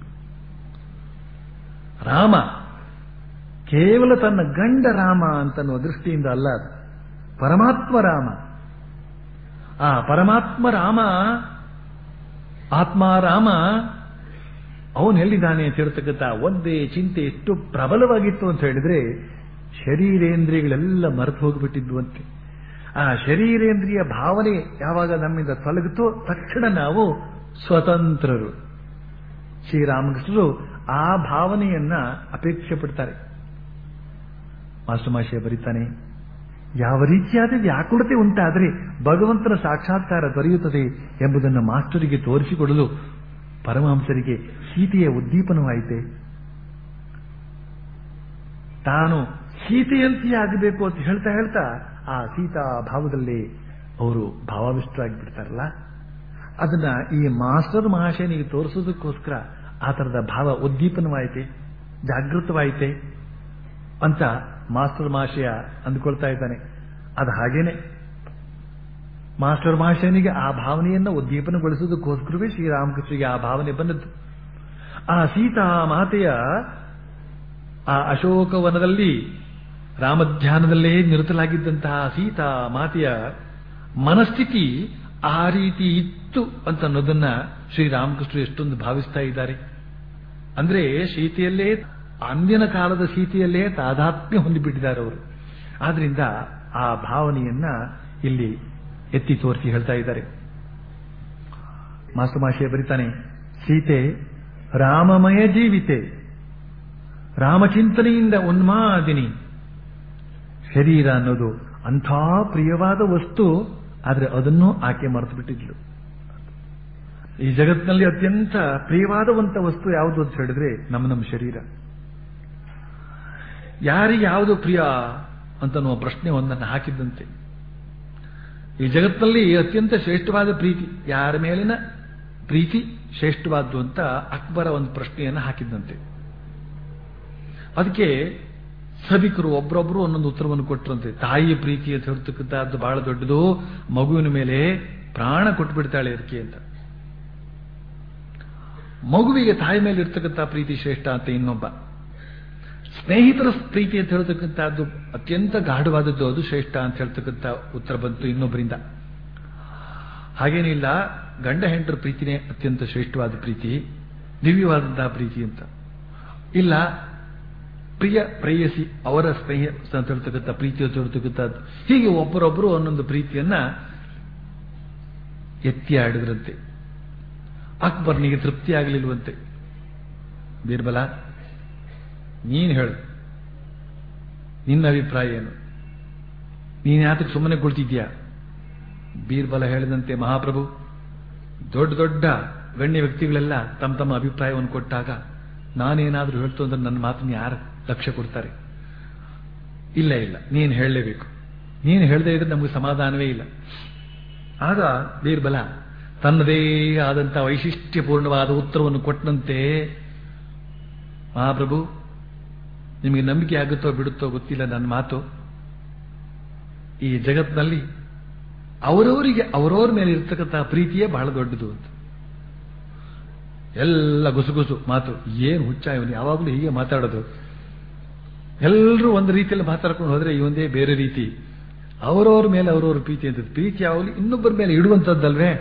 ರಾಮ ಕೇವಲ ತನ್ನ ಗಂಡ ರಾಮ ಅಂತನ್ನುವ ದೃಷ್ಟಿಯಿಂದ ಅಲ್ಲ ಅದು ಪರಮಾತ್ಮ ರಾಮ ಆ ಪರಮಾತ್ಮ ರಾಮ ಆತ್ಮ ರಾಮ ಅವನು ಎಲ್ಲಿದ್ದಾನೆ ಅಂತ ಹೇಳ್ತಕ್ಕಂಥ ಒಂದೇ ಚಿಂತೆ ಎಷ್ಟು ಪ್ರಬಲವಾಗಿತ್ತು ಅಂತ ಹೇಳಿದ್ರೆ ಶರೀರೇಂದ್ರಿಯಗಳೆಲ್ಲ ಮರೆತು ಹೋಗಿಬಿಟ್ಟಿದ್ವಂತೆ ಆ ಶರೀರೇಂದ್ರಿಯ ಭಾವನೆ ಯಾವಾಗ ನಮ್ಮಿಂದ ತೊಲಗುತ್ತೋ ತಕ್ಷಣ ನಾವು ಸ್ವತಂತ್ರರು ಶ್ರೀರಾಮಕೃಷ್ಣರು ಆ ಭಾವನೆಯನ್ನ ಅಪೇಕ್ಷೆ ಪಡ್ತಾರೆ ಮಾಸ್ಟಮಾಶಯ ಬರೀತಾನೆ ಯಾವ ರೀತಿಯಾದ ವ್ಯಾಕುಲತೆ ಉಂಟಾದರೆ ಭಗವಂತನ ಸಾಕ್ಷಾತ್ಕಾರ ದೊರೆಯುತ್ತದೆ ಎಂಬುದನ್ನು ಮಾಸ್ಟರಿಗೆ ತೋರಿಸಿಕೊಡಲು ಪರಮಹಂಸರಿಗೆ ಸೀತೆಯ ಉದ್ದೀಪನವಾಯಿತೆ ತಾನು ಸೀತೆಯಂತೆಯೇ ಆಗಬೇಕು ಅಂತ ಹೇಳ್ತಾ ಹೇಳ್ತಾ ಆ ಸೀತಾ ಭಾವದಲ್ಲಿ ಅವರು ಭಾವಾವಿಷ್ಟರಾಗಿ ಬಿಡ್ತಾರಲ್ಲ ಅದನ್ನ ಈ ಮಾಸ್ಟರ್ ಮಹಾಶಯನಿಗೆ ತೋರಿಸೋದಕ್ಕೋಸ್ಕರ ಆ ತರದ ಭಾವ ಉದ್ದೀಪನವಾಯಿತೆ ಜಾಗೃತವಾಯಿತೆ ಅಂತ ಮಾಸ್ಟರ್ ಮಹಾಶಯ ಅಂದುಕೊಳ್ತಾ ಇದ್ದಾನೆ ಅದು ಹಾಗೇನೆ ಮಾಸ್ಟರ್ ಮಹಾಶಯನಿಗೆ ಆ ಭಾವನೆಯನ್ನ ಉದ್ದೀಪನಗೊಳಿಸೋದಕ್ಕೋಸ್ಕರವೇ ಶ್ರೀರಾಮಕೃಷ್ಣರಿಗೆ ಆ ಭಾವನೆ ಬಂದದ್ದು ಆ ಸೀತಾ ಮಾತೆಯ ಆ ಅಶೋಕವನದಲ್ಲಿ ರಾಮಧ್ಯಾನದಲ್ಲೇ ನಿರತಲಾಗಿದ್ದಂತಹ ಸೀತಾ ಮಾತೆಯ ಮನಸ್ಥಿತಿ ಆ ರೀತಿ ಇತ್ತು ಅಂತ ಅನ್ನೋದನ್ನ ಶ್ರೀರಾಮಕೃಷ್ಣರು ಎಷ್ಟೊಂದು ಭಾವಿಸ್ತಾ ಇದ್ದಾರೆ ಅಂದ್ರೆ ಸೀತೆಯಲ್ಲೇ ಅಂದಿನ ಕಾಲದ ಸೀತೆಯಲ್ಲೇ ತಾದಾತ್ಮ್ಯ ಹೊಂದಿಬಿಟ್ಟಿದ್ದಾರೆ ಅವರು ಆದ್ರಿಂದ ಆ ಭಾವನೆಯನ್ನ ಇಲ್ಲಿ ಎತ್ತಿ ತೋರಿಸಿ ಹೇಳ್ತಾ ಇದ್ದಾರೆ ಮಾಸ್ತಮಾಶಯ ಬರೀತಾನೆ ಸೀತೆ ರಾಮಮಯ ಜೀವಿತೆ ರಾಮಚಿಂತನೆಯಿಂದ ಉನ್ಮಾದಿನಿ ಶರೀರ ಅನ್ನೋದು ಅಂಥ ಪ್ರಿಯವಾದ ವಸ್ತು ಆದ್ರೆ ಅದನ್ನು ಆಕೆ ಮರೆತು ಬಿಟ್ಟಿದ್ಲು ಈ ಜಗತ್ತಿನಲ್ಲಿ ಅತ್ಯಂತ ಪ್ರಿಯವಾದವಂತ ವಸ್ತು ಯಾವುದು ಅಂತ ಹೇಳಿದ್ರೆ ನಮ್ಮ ನಮ್ಮ ಶರೀರ ಯಾರಿಗೆ ಯಾವುದು ಪ್ರಿಯ ಅಂತನ್ನುವ ಪ್ರಶ್ನೆ ಒಂದನ್ನು ಹಾಕಿದ್ದಂತೆ ಈ ಜಗತ್ತಿನಲ್ಲಿ ಅತ್ಯಂತ ಶ್ರೇಷ್ಠವಾದ ಪ್ರೀತಿ ಯಾರ ಮೇಲಿನ ಪ್ರೀತಿ ಶ್ರೇಷ್ಠವಾದ್ದು ಅಂತ ಅಕ್ಬರ ಒಂದು ಪ್ರಶ್ನೆಯನ್ನು ಹಾಕಿದ್ದಂತೆ ಅದಕ್ಕೆ ಸಭಿಕರು ಒಬ್ಬರೊಬ್ಬರು ಒಂದೊಂದು ಉತ್ತರವನ್ನು ಕೊಟ್ಟರಂತೆ ತಾಯಿಯ ಪ್ರೀತಿ ಅಂತ ಹೇಳ್ತಕ್ಕಂಥದ್ದು ಬಹಳ ದೊಡ್ಡದು ಮಗುವಿನ ಮೇಲೆ ಪ್ರಾಣ ಕೊಟ್ಟು ಬಿಡ್ತಾಳೆ ಅದಕ್ಕೆ ಅಂತ ಮಗುವಿಗೆ ತಾಯಿ ಮೇಲೆ ಇರ್ತಕ್ಕಂಥ ಪ್ರೀತಿ ಶ್ರೇಷ್ಠ ಅಂತ ಇನ್ನೊಬ್ಬ ಸ್ನೇಹಿತರ ಪ್ರೀತಿ ಅಂತ ಹೇಳ್ತಕ್ಕಂಥದ್ದು ಅತ್ಯಂತ ಗಾಢವಾದದ್ದು ಅದು ಶ್ರೇಷ್ಠ ಅಂತ ಹೇಳ್ತಕ್ಕಂಥ ಉತ್ತರ ಬಂತು ಇನ್ನೊಬ್ಬರಿಂದ ಹಾಗೇನಿಲ್ಲ ಗಂಡ ಹೆಂಡರ ಪ್ರೀತಿನೇ ಅತ್ಯಂತ ಶ್ರೇಷ್ಠವಾದ ಪ್ರೀತಿ ದಿವ್ಯವಾದಂತಹ ಪ್ರೀತಿ ಅಂತ ಇಲ್ಲ ಪ್ರಿಯ ಪ್ರೇಯಸಿ ಅವರ ಸ್ನೇಹ ಅಂತ ಹೇಳ್ತಕ್ಕಂಥ ಪ್ರೀತಿ ಅಂತ ಹೇಳ್ತಕ್ಕಂಥದ್ದು ಹೀಗೆ ಒಬ್ಬರೊಬ್ಬರು ಒಂದೊಂದು ಪ್ರೀತಿಯನ್ನ ಎತ್ತಿ ಆಡಿದ್ರಂತೆ ಅಕ್ಬರ್ನಿಗೆ ತೃಪ್ತಿ ಆಗಲಿಲ್ವಂತೆ ಬೀರ್ಬಲ ನೀನು ಹೇಳು ನಿನ್ನ ಅಭಿಪ್ರಾಯ ಏನು ನೀನು ಯಾತಕ್ಕೆ ಸುಮ್ಮನೆ ಕುಳಿತಿದ್ಯಾ ಬೀರ್ಬಲ ಹೇಳಿದಂತೆ ಮಹಾಪ್ರಭು ದೊಡ್ಡ ದೊಡ್ಡ ಗಣ್ಯ ವ್ಯಕ್ತಿಗಳೆಲ್ಲ ತಮ್ಮ ತಮ್ಮ ಅಭಿಪ್ರಾಯವನ್ನು ಕೊಟ್ಟಾಗ ನಾನೇನಾದ್ರೂ ಹೇಳ್ತು ಅಂದ್ರೆ ನನ್ನ ಮಾತನ್ನ ಯಾರು ಲಕ್ಷ್ಯ ಕೊಡ್ತಾರೆ ಇಲ್ಲ ಇಲ್ಲ ನೀನು ಹೇಳಲೇಬೇಕು ನೀನು ಹೇಳದೇ ಇದ್ರೆ ನಮಗೆ ಸಮಾಧಾನವೇ ಇಲ್ಲ ಆಗ ಬೀರ್ಬಲ ತನ್ನದೇ ಆದಂಥ ವೈಶಿಷ್ಟ್ಯಪೂರ್ಣವಾದ ಉತ್ತರವನ್ನು ಕೊಟ್ಟಂತೆ ಮಹಾಪ್ರಭು ನಿಮಗೆ ನಂಬಿಕೆ ಆಗುತ್ತೋ ಬಿಡುತ್ತೋ ಗೊತ್ತಿಲ್ಲ ನನ್ನ ಮಾತು ಈ ಜಗತ್ತಿನಲ್ಲಿ ಅವರವರಿಗೆ ಅವರವ್ರ ಮೇಲೆ ಇರ್ತಕ್ಕಂಥ ಪ್ರೀತಿಯೇ ಬಹಳ ದೊಡ್ಡದು ಅಂತ ಎಲ್ಲ ಗುಸುಗುಸು ಮಾತು ಏನು ಹುಚ್ಚ ಇವನು ಯಾವಾಗಲೂ ಹೀಗೆ ಮಾತಾಡೋದು ಎಲ್ಲರೂ ಒಂದು ರೀತಿಯಲ್ಲಿ ಮಾತಾಡ್ಕೊಂಡು ಹೋದ್ರೆ ಇವೊಂದೇ ಬೇರೆ ರೀತಿ ಅವರವ್ರ ಮೇಲೆ ಅವರವ್ರ ಪ್ರೀತಿ ಅಂತ ಪ್ರೀತಿ ಯಾವಾಗಲೂ ಇನ್ನೊಬ್ಬರ ಮೇಲೆ ಇಡುವಂಥದ್ದಲ್ವೇ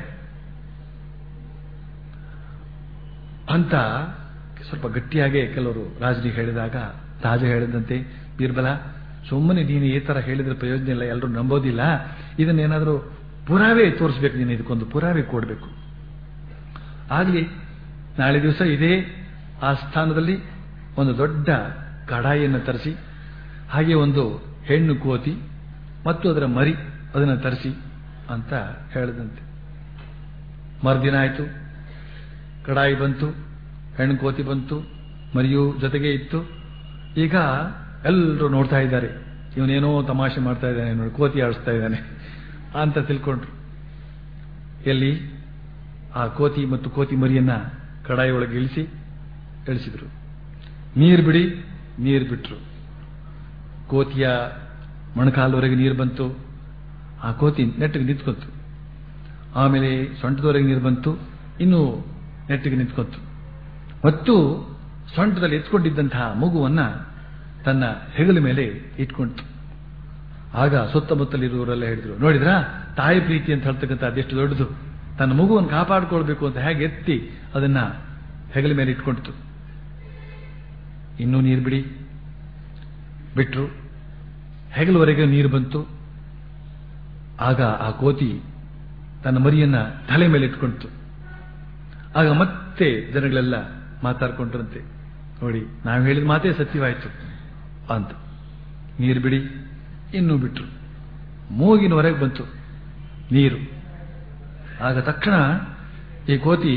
ಅಂತ ಸ್ವಲ್ಪ ಗಟ್ಟಿಯಾಗೆ ಕೆಲವರು ರಾಜನಿಗೆ ಹೇಳಿದಾಗ ರಾಜ ಹೇಳಿದಂತೆ ಬೀರ್ಬಲ ಸುಮ್ಮನೆ ನೀನು ಈ ತರ ಹೇಳಿದ್ರೆ ಪ್ರಯೋಜನ ಇಲ್ಲ ಎಲ್ಲರೂ ನಂಬೋದಿಲ್ಲ ಇದನ್ನೇನಾದರೂ ಪುರಾವೆ ತೋರಿಸ್ಬೇಕು ನೀನು ಇದಕ್ಕೊಂದು ಪುರಾವೆ ಕೊಡಬೇಕು ಆಗಲಿ ನಾಳೆ ದಿವಸ ಇದೇ ಆ ಸ್ಥಾನದಲ್ಲಿ ಒಂದು ದೊಡ್ಡ ಕಡಾಯಿಯನ್ನು ತರಿಸಿ ಹಾಗೆ ಒಂದು ಹೆಣ್ಣು ಕೋತಿ ಮತ್ತು ಅದರ ಮರಿ ಅದನ್ನು ತರಿಸಿ ಅಂತ ಹೇಳಿದಂತೆ ಮರುದಿನ ಆಯಿತು ಕಡಾಯಿ ಬಂತು ಹೆಣ್ಣು ಕೋತಿ ಬಂತು ಮರಿಯು ಜೊತೆಗೆ ಇತ್ತು ಈಗ ಎಲ್ಲರೂ ನೋಡ್ತಾ ಇದ್ದಾರೆ ಇವನೇನೋ ತಮಾಷೆ ಮಾಡ್ತಾ ಇದ್ದಾನೆ ನೋಡಿ ಕೋತಿ ಆಡಿಸ್ತಾ ಇದ್ದಾನೆ ಅಂತ ತಿಳ್ಕೊಂಡ್ರು ಎಲ್ಲಿ ಆ ಕೋತಿ ಮತ್ತು ಕೋತಿ ಮರಿಯನ್ನ ಕಡಾಯಿ ಒಳಗೆ ಇಳಿಸಿ ಇಳಿಸಿದ್ರು ನೀರು ಬಿಡಿ ನೀರು ಬಿಟ್ರು ಕೋತಿಯ ಮೊಣಕಾಲವರೆಗೆ ನೀರು ಬಂತು ಆ ಕೋತಿ ನೆಟ್ಟಿಗೆ ನಿಂತ್ಕೊಂತು ಆಮೇಲೆ ಸೊಂಟದವರೆಗೆ ನೀರು ಬಂತು ಇನ್ನು ನೆಟ್ಟಿಗೆ ನಿಂತ್ಕೊಂತು ಮತ್ತು ಸೊಂಟದಲ್ಲಿ ಎತ್ಕೊಂಡಿದ್ದಂತಹ ಮಗುವನ್ನ ತನ್ನ ಹೆಗಲ ಮೇಲೆ ಇಟ್ಕೊಂತು ಆಗ ಸುತ್ತಮುತ್ತಲಿರುವವರೆಲ್ಲ ಹೇಳಿದ್ರು ನೋಡಿದ್ರಾ ತಾಯಿ ಪ್ರೀತಿ ಅಂತ ಹೇಳ್ತಕ್ಕಂಥ ಅದೆಷ್ಟು ದೊಡ್ಡದು ತನ್ನ ಮಗುವನ್ನು ಕಾಪಾಡಿಕೊಳ್ಬೇಕು ಅಂತ ಹೇಗೆ ಎತ್ತಿ ಅದನ್ನ ಹೆಗಲ ಮೇಲೆ ಇಟ್ಕೊಂಡಿತು ಇನ್ನೂ ನೀರು ಬಿಡಿ ಬಿಟ್ರು ಹೆಗಲವರೆಗೆ ನೀರು ಬಂತು ಆಗ ಆ ಕೋತಿ ತನ್ನ ಮರಿಯನ್ನ ತಲೆ ಮೇಲೆ ಇಟ್ಕೊಂಡಿತು ಆಗ ಮತ್ತೆ ಜನಗಳೆಲ್ಲ ಮಾತಾಡ್ಕೊಂಡ್ರಂತೆ ನೋಡಿ ನಾವು ಹೇಳಿದ ಮಾತೇ ಸತ್ಯವಾಯಿತು ಅಂತ ನೀರು ಬಿಡಿ ಇನ್ನೂ ಬಿಟ್ರು ಮೂಗಿನವರೆಗೆ ಬಂತು ನೀರು ಆಗ ತಕ್ಷಣ ಈ ಕೋತಿ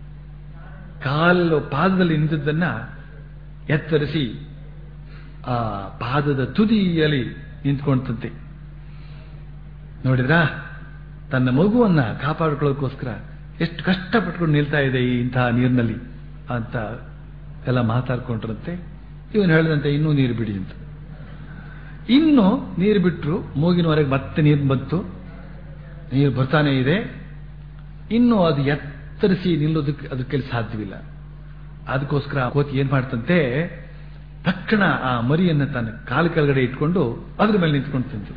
ಕಾಲು ಪಾದದಲ್ಲಿ ನಿಂತದ್ದನ್ನ ಎತ್ತರಿಸಿ ಆ ಪಾದದ ತುದಿಯಲ್ಲಿ ನಿಂತ್ಕೊಂಡಂತೆ ನೋಡಿದ್ರಾ ತನ್ನ ಮಗುವನ್ನ ಕಾಪಾಡಿಕೊಳ್ಳೋಕ್ಕೋಸ್ಕರ ಎಷ್ಟು ಕಷ್ಟಪಟ್ಕೊಂಡು ನಿಲ್ತಾ ಇದೆ ಈ ಇಂತಹ ನೀರಿನಲ್ಲಿ ಅಂತ ಎಲ್ಲ ಮಾತಾಡ್ಕೊಂಡ್ರಂತೆ ಇವನು ಹೇಳಿದಂತೆ ಇನ್ನೂ ನೀರು ಬಿಡಿ ಅಂತ ಇನ್ನು ನೀರು ಬಿಟ್ಟರು ಮೂಗಿನವರೆಗೆ ಮತ್ತೆ ನೀರು ಬಂತು ನೀರು ಬರ್ತಾನೆ ಇದೆ ಇನ್ನು ಅದು ಎತ್ತರಿಸಿ ನಿಲ್ಲೋದಕ್ಕೆ ಅದಕ್ಕೆ ಸಾಧ್ಯವಿಲ್ಲ ಅದಕ್ಕೋಸ್ಕರ ಆ ಕೋತಿ ಏನ್ ಮಾಡ್ತಂತೆ ತಕ್ಷಣ ಆ ಮರಿಯನ್ನ ತನ್ನ ಕಾಲು ಕೆಳಗಡೆ ಇಟ್ಕೊಂಡು ಅದ್ರ ಮೇಲೆ ನಿಂತ್ಕೊಂಡು ತಿಂತು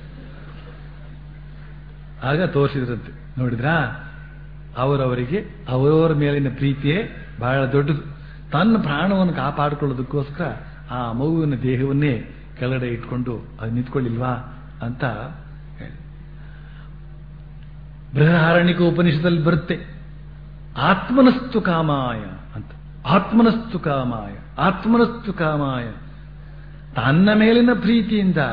ಆಗ ತೋರಿಸಿದ್ರಂತೆ ನೋಡಿದ್ರಾ ಅವರವರಿಗೆ ಅವರವರ ಮೇಲಿನ ಪ್ರೀತಿಯೇ ಬಹಳ ದೊಡ್ಡದು ತನ್ನ ಪ್ರಾಣವನ್ನು ಕಾಪಾಡಿಕೊಳ್ಳೋದಕ್ಕೋಸ್ಕರ ಆ ಮಗುವಿನ ದೇಹವನ್ನೇ ಕೆಳಗಡೆ ಇಟ್ಕೊಂಡು ಅದು ನಿಂತ್ಕೊಳ್ಳಿಲ್ವಾ ಅಂತ ಹೇಳಿ ಬೃಹದಾರಣ್ಯಕ ಉಪನಿಷದಲ್ಲಿ ಬರುತ್ತೆ ಆತ್ಮನಸ್ತು ಕಾಮಾಯ ಅಂತ ಆತ್ಮನಸ್ತು ಕಾಮಾಯ ಆತ್ಮನಸ್ತು ಕಾಮಾಯ ತನ್ನ ಮೇಲಿನ ಪ್ರೀತಿಯಿಂದ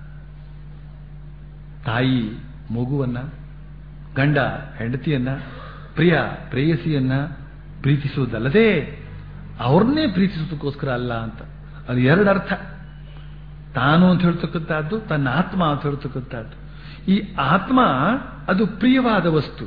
ತಾಯಿ ಮಗುವನ್ನ ಗಂಡ ಹೆಂಡತಿಯನ್ನ ಪ್ರಿಯ ಪ್ರೇಯಸಿಯನ್ನ ಪ್ರೀತಿಸುವುದಲ್ಲದೆ ಅವ್ರನ್ನೇ ಪ್ರೀತಿಸೋದಕ್ಕೋಸ್ಕರ ಅಲ್ಲ ಅಂತ ಅದು ಎರಡು ಅರ್ಥ ತಾನು ಅಂತ ಹೇಳ್ತಕ್ಕಂಥದ್ದು ತನ್ನ ಆತ್ಮ ಅಂತ ಹೇಳ್ತಕ್ಕಂಥದ್ದು ಈ ಆತ್ಮ ಅದು ಪ್ರಿಯವಾದ ವಸ್ತು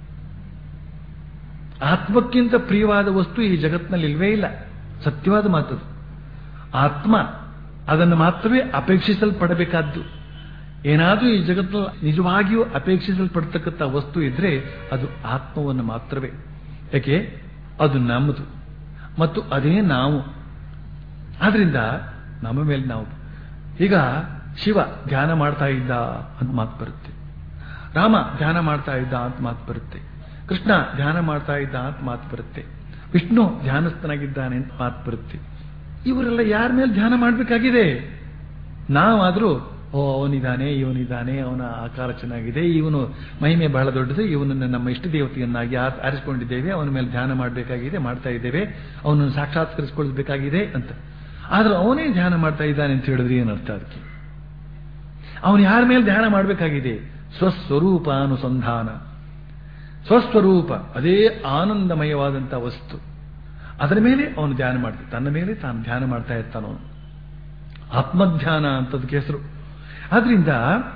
ಆತ್ಮಕ್ಕಿಂತ ಪ್ರಿಯವಾದ ವಸ್ತು ಈ ಜಗತ್ತಿನಲ್ಲಿ ಇಲ್ವೇ ಇಲ್ಲ ಸತ್ಯವಾದ ಮಾತದು ಆತ್ಮ ಅದನ್ನು ಮಾತ್ರವೇ ಅಪೇಕ್ಷಿಸಲ್ಪಡಬೇಕಾದ್ದು ಏನಾದರೂ ಈ ಜಗತ್ತು ನಿಜವಾಗಿಯೂ ಅಪೇಕ್ಷಿಸಲ್ಪಡ್ತಕ್ಕಂಥ ವಸ್ತು ಇದ್ರೆ ಅದು ಆತ್ಮವನ್ನು ಮಾತ್ರವೇ ಯಾಕೆ ಅದು ನಮ್ಮದು ಮತ್ತು ಅದೇ ನಾವು ಆದ್ರಿಂದ ನಮ್ಮ ಮೇಲೆ ನಾವು ಈಗ ಶಿವ ಧ್ಯಾನ ಮಾಡ್ತಾ ಇದ್ದ ಅಂತ ಮಾತು ಬರುತ್ತೆ ರಾಮ ಧ್ಯಾನ ಮಾಡ್ತಾ ಇದ್ದ ಅಂತ ಮಾತು ಬರುತ್ತೆ ಕೃಷ್ಣ ಧ್ಯಾನ ಮಾಡ್ತಾ ಇದ್ದ ಅಂತ ಮಾತು ಬರುತ್ತೆ ವಿಷ್ಣು ಧ್ಯಾನಸ್ಥನಾಗಿದ್ದಾನೆ ಅಂತ ಮಾತು ಬರುತ್ತೆ ಇವರೆಲ್ಲ ಯಾರ ಮೇಲೆ ಧ್ಯಾನ ಮಾಡಬೇಕಾಗಿದೆ ನಾವಾದ್ರೂ ಓ ಅವನಿದ್ದಾನೆ ಇವನಿದ್ದಾನೆ ಅವನ ಆಕಾರ ಚೆನ್ನಾಗಿದೆ ಇವನು ಮಹಿಮೆ ಬಹಳ ದೊಡ್ಡದು ಇವನನ್ನು ನಮ್ಮ ಇಷ್ಟ ದೇವತೆಯನ್ನಾಗಿ ಆ- ಆರಿಸಿಕೊಂಡಿದ್ದೇವೆ ಅವನ ಮೇಲೆ ಧ್ಯಾನ ಮಾಡಬೇಕಾಗಿದೆ ಮಾಡ್ತಾ ಇದ್ದೇವೆ ಅವನನ್ನು ಸಾಕ್ಷಾತ್ಕರಿಸಿಕೊಳ್ಬೇಕಾಗಿದೆ ಅಂತ ಆದ್ರೆ ಅವನೇ ಧ್ಯಾನ ಮಾಡ್ತಾ ಇದ್ದಾನೆ ಅಂತ ಹೇಳಿದ್ರೆ ಏನರ್ಥ ಅದಕ್ಕೆ ಅವನು ಯಾರ ಮೇಲೆ ಧ್ಯಾನ ಮಾಡಬೇಕಾಗಿದೆ ಸ್ವಸ್ವರೂಪಾನುಸಂಧಾನ ಸ್ವಸ್ವರೂಪ ಅದೇ ಆನಂದಮಯವಾದಂಥ ವಸ್ತು ಅದರ ಮೇಲೆ ಅವನು ಧ್ಯಾನ ಮಾಡ್ತಾನೆ ತನ್ನ ಮೇಲೆ ತಾನು ಧ್ಯಾನ ಮಾಡ್ತಾ ಇರ್ತಾನವನು ಆತ್ಮಧ್ಯಾನ ಅಂತದಕ್ಕೆ ಹೆಸರು ಆದ್ರಿಂದ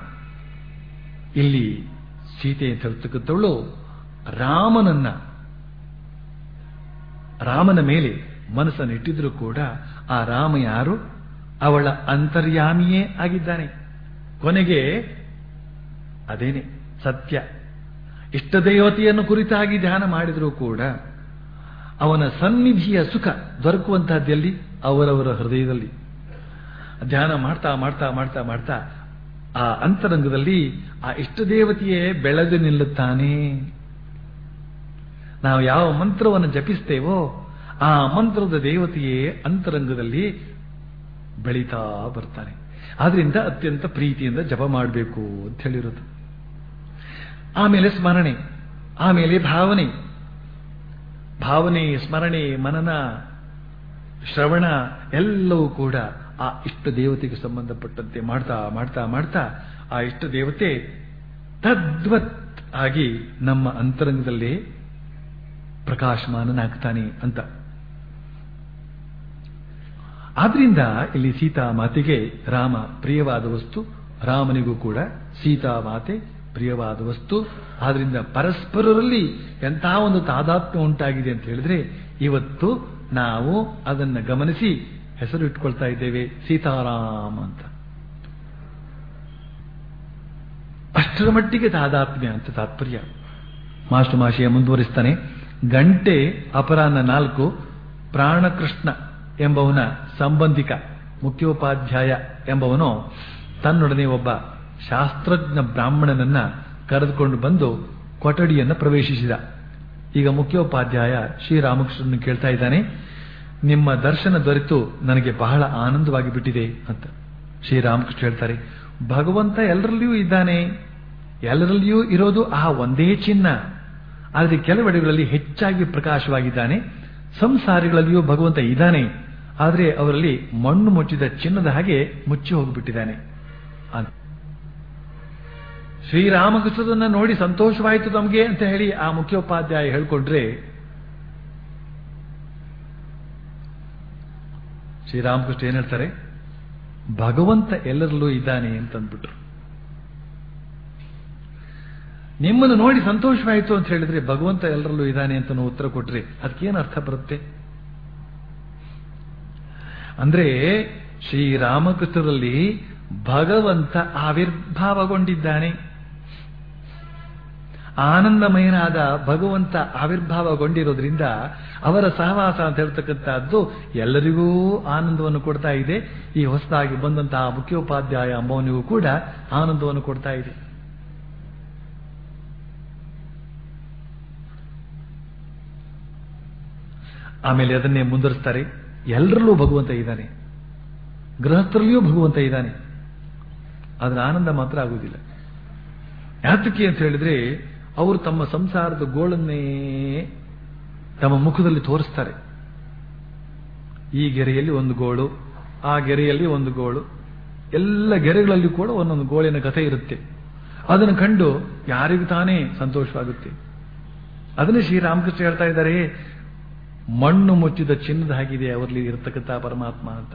ಇಲ್ಲಿ ಸೀತೆ ಅಂತ ಹೇಳ್ತಕ್ಕಂಥವಳು ರಾಮನನ್ನ ರಾಮನ ಮೇಲೆ ಮನಸ್ಸನ್ನು ಇಟ್ಟಿದ್ರೂ ಕೂಡ ಆ ರಾಮ ಯಾರು ಅವಳ ಅಂತರ್ಯಾಮಿಯೇ ಆಗಿದ್ದಾನೆ ಕೊನೆಗೆ ಅದೇನೆ ಸತ್ಯ ಇಷ್ಟ ದೇವತೆಯನ್ನು ಕುರಿತಾಗಿ ಧ್ಯಾನ ಮಾಡಿದರೂ ಕೂಡ ಅವನ ಸನ್ನಿಧಿಯ ಸುಖ ದೊರಕುವಂತಹದ್ದಲ್ಲಿ ಅವರವರ ಹೃದಯದಲ್ಲಿ ಧ್ಯಾನ ಮಾಡ್ತಾ ಮಾಡ್ತಾ ಮಾಡ್ತಾ ಮಾಡ್ತಾ ಆ ಅಂತರಂಗದಲ್ಲಿ ಆ ಇಷ್ಟ ದೇವತೆಯೇ ಬೆಳೆದು ನಿಲ್ಲುತ್ತಾನೆ ನಾವು ಯಾವ ಮಂತ್ರವನ್ನು ಜಪಿಸ್ತೇವೋ ಆ ಮಂತ್ರದ ದೇವತೆಯೇ ಅಂತರಂಗದಲ್ಲಿ ಬೆಳೀತಾ ಬರ್ತಾನೆ ಆದ್ರಿಂದ ಅತ್ಯಂತ ಪ್ರೀತಿಯಿಂದ ಜಪ ಮಾಡಬೇಕು ಅಂತ ಹೇಳಿರೋದು ಆಮೇಲೆ ಸ್ಮರಣೆ ಆಮೇಲೆ ಭಾವನೆ ಭಾವನೆ ಸ್ಮರಣೆ ಮನನ ಶ್ರವಣ ಎಲ್ಲವೂ ಕೂಡ ಆ ಇಷ್ಟ ದೇವತೆಗೆ ಸಂಬಂಧಪಟ್ಟಂತೆ ಮಾಡ್ತಾ ಮಾಡ್ತಾ ಮಾಡ್ತಾ ಆ ಇಷ್ಟ ದೇವತೆ ತದ್ವತ್ ಆಗಿ ನಮ್ಮ ಅಂತರಂಗದಲ್ಲಿ ಪ್ರಕಾಶಮಾನನಾಗ್ತಾನೆ ಅಂತ ಆದ್ರಿಂದ ಇಲ್ಲಿ ಸೀತಾ ಮಾತೆಗೆ ರಾಮ ಪ್ರಿಯವಾದ ವಸ್ತು ರಾಮನಿಗೂ ಕೂಡ ಸೀತಾ ಮಾತೆ ಪ್ರಿಯವಾದ ವಸ್ತು ಆದ್ರಿಂದ ಪರಸ್ಪರರಲ್ಲಿ ಎಂತಹ ಒಂದು ತಾದಾತ್ಮ್ಯ ಉಂಟಾಗಿದೆ ಅಂತ ಹೇಳಿದ್ರೆ ಇವತ್ತು ನಾವು ಅದನ್ನ ಗಮನಿಸಿ ಹೆಸರು ಇಟ್ಕೊಳ್ತಾ ಇದ್ದೇವೆ ಸೀತಾರಾಮ್ ಅಂತ ಅಷ್ಟರ ಮಟ್ಟಿಗೆ ತಾದಾತ್ಮ್ಯ ಅಂತ ತಾತ್ಪರ್ಯ ಮಾಸ್ಟರ್ ಮಾಶಿಯ ಮುಂದುವರಿಸ್ತಾನೆ ಗಂಟೆ ಅಪರಾಹ್ನ ನಾಲ್ಕು ಪ್ರಾಣಕೃಷ್ಣ ಎಂಬವನ ಸಂಬಂಧಿಕ ಮುಖ್ಯೋಪಾಧ್ಯಾಯ ಎಂಬವನು ತನ್ನೊಡನೆ ಒಬ್ಬ ಶಾಸ್ತ್ರಜ್ಞ ಬ್ರಾಹ್ಮಣನನ್ನ ಕರೆದುಕೊಂಡು ಬಂದು ಕೊಠಡಿಯನ್ನು ಪ್ರವೇಶಿಸಿದ ಈಗ ಮುಖ್ಯೋಪಾಧ್ಯಾಯ ಶ್ರೀರಾಮಕೃಷ್ಣನ್ ಕೇಳ್ತಾ ಇದ್ದಾನೆ ನಿಮ್ಮ ದರ್ಶನ ದೊರೆತು ನನಗೆ ಬಹಳ ಆನಂದವಾಗಿ ಬಿಟ್ಟಿದೆ ಅಂತ ಶ್ರೀರಾಮಕೃಷ್ಣ ಹೇಳ್ತಾರೆ ಭಗವಂತ ಎಲ್ಲರಲ್ಲಿಯೂ ಇದ್ದಾನೆ ಎಲ್ಲರಲ್ಲಿಯೂ ಇರೋದು ಆ ಒಂದೇ ಚಿನ್ನ ಆದರೆ ಕೆಲವೆಡೆಗಳಲ್ಲಿ ಹೆಚ್ಚಾಗಿ ಪ್ರಕಾಶವಾಗಿದ್ದಾನೆ ಸಂಸಾರಿಗಳಲ್ಲಿಯೂ ಭಗವಂತ ಇದ್ದಾನೆ ಆದರೆ ಅವರಲ್ಲಿ ಮಣ್ಣು ಮುಚ್ಚಿದ ಚಿನ್ನದ ಹಾಗೆ ಮುಚ್ಚಿ ಹೋಗಿಬಿಟ್ಟಿದ್ದಾನೆ ಅಂತ ಶ್ರೀರಾಮಕೃಷ್ಣರನ್ನ ನೋಡಿ ಸಂತೋಷವಾಯಿತು ನಮಗೆ ಅಂತ ಹೇಳಿ ಆ ಮುಖ್ಯೋಪಾಧ್ಯಾಯ ಹೇಳ್ಕೊಂಡ್ರೆ ಶ್ರೀರಾಮಕೃಷ್ಣ ಏನ್ ಹೇಳ್ತಾರೆ ಭಗವಂತ ಎಲ್ಲರಲ್ಲೂ ಇದ್ದಾನೆ ಅಂತಂದ್ಬಿಟ್ರು ನಿಮ್ಮನ್ನು ನೋಡಿ ಸಂತೋಷವಾಯಿತು ಅಂತ ಹೇಳಿದ್ರೆ ಭಗವಂತ ಎಲ್ಲರಲ್ಲೂ ಇದ್ದಾನೆ ಅಂತ ನೀವು ಉತ್ತರ ಕೊಟ್ರಿ ಅದಕ್ಕೇನು ಅರ್ಥ ಬರುತ್ತೆ ಅಂದ್ರೆ ಶ್ರೀರಾಮಕೃಷ್ಣರಲ್ಲಿ ಭಗವಂತ ಆವಿರ್ಭಾವಗೊಂಡಿದ್ದಾನೆ ಆನಂದಮಯನಾದ ಭಗವಂತ ಆವಿರ್ಭಾವಗೊಂಡಿರೋದ್ರಿಂದ ಅವರ ಸಹವಾಸ ಅಂತ ಹೇಳ್ತಕ್ಕಂಥದ್ದು ಎಲ್ಲರಿಗೂ ಆನಂದವನ್ನು ಕೊಡ್ತಾ ಇದೆ ಈ ಹೊಸದಾಗಿ ಬಂದಂತಹ ಮುಖ್ಯೋಪಾಧ್ಯಾಯ ಅಂಬವನಿಗೂ ಕೂಡ ಆನಂದವನ್ನು ಕೊಡ್ತಾ ಇದೆ ಆಮೇಲೆ ಅದನ್ನೇ ಮುಂದುವರಿಸ್ತಾರೆ ಎಲ್ಲರಲ್ಲೂ ಭಗವಂತ ಇದ್ದಾನೆ ಗೃಹಸ್ಥರಲ್ಲಿಯೂ ಭಗವಂತ ಇದ್ದಾನೆ ಅದರ ಆನಂದ ಮಾತ್ರ ಆಗುವುದಿಲ್ಲ ಯಾತಕ್ಕೆ ಅಂತ ಹೇಳಿದ್ರೆ ಅವರು ತಮ್ಮ ಸಂಸಾರದ ಗೋಳನ್ನೇ ತಮ್ಮ ಮುಖದಲ್ಲಿ ತೋರಿಸ್ತಾರೆ ಈ ಗೆರೆಯಲ್ಲಿ ಒಂದು ಗೋಳು ಆ ಗೆರೆಯಲ್ಲಿ ಒಂದು ಗೋಳು ಎಲ್ಲ ಗೆರೆಗಳಲ್ಲಿ ಕೂಡ ಒಂದೊಂದು ಗೋಳಿನ ಕಥೆ ಇರುತ್ತೆ ಅದನ್ನು ಕಂಡು ಯಾರಿಗೂ ತಾನೇ ಸಂತೋಷವಾಗುತ್ತೆ ಅದನ್ನೇ ಶ್ರೀರಾಮಕೃಷ್ಣ ಹೇಳ್ತಾ ಇದ್ದಾರೆ ಮಣ್ಣು ಮುಚ್ಚಿದ ಚಿನ್ನದ ಹಾಗಿದೆ ಅವರಲ್ಲಿ ಇರತಕ್ಕಂಥ ಪರಮಾತ್ಮ ಅಂತ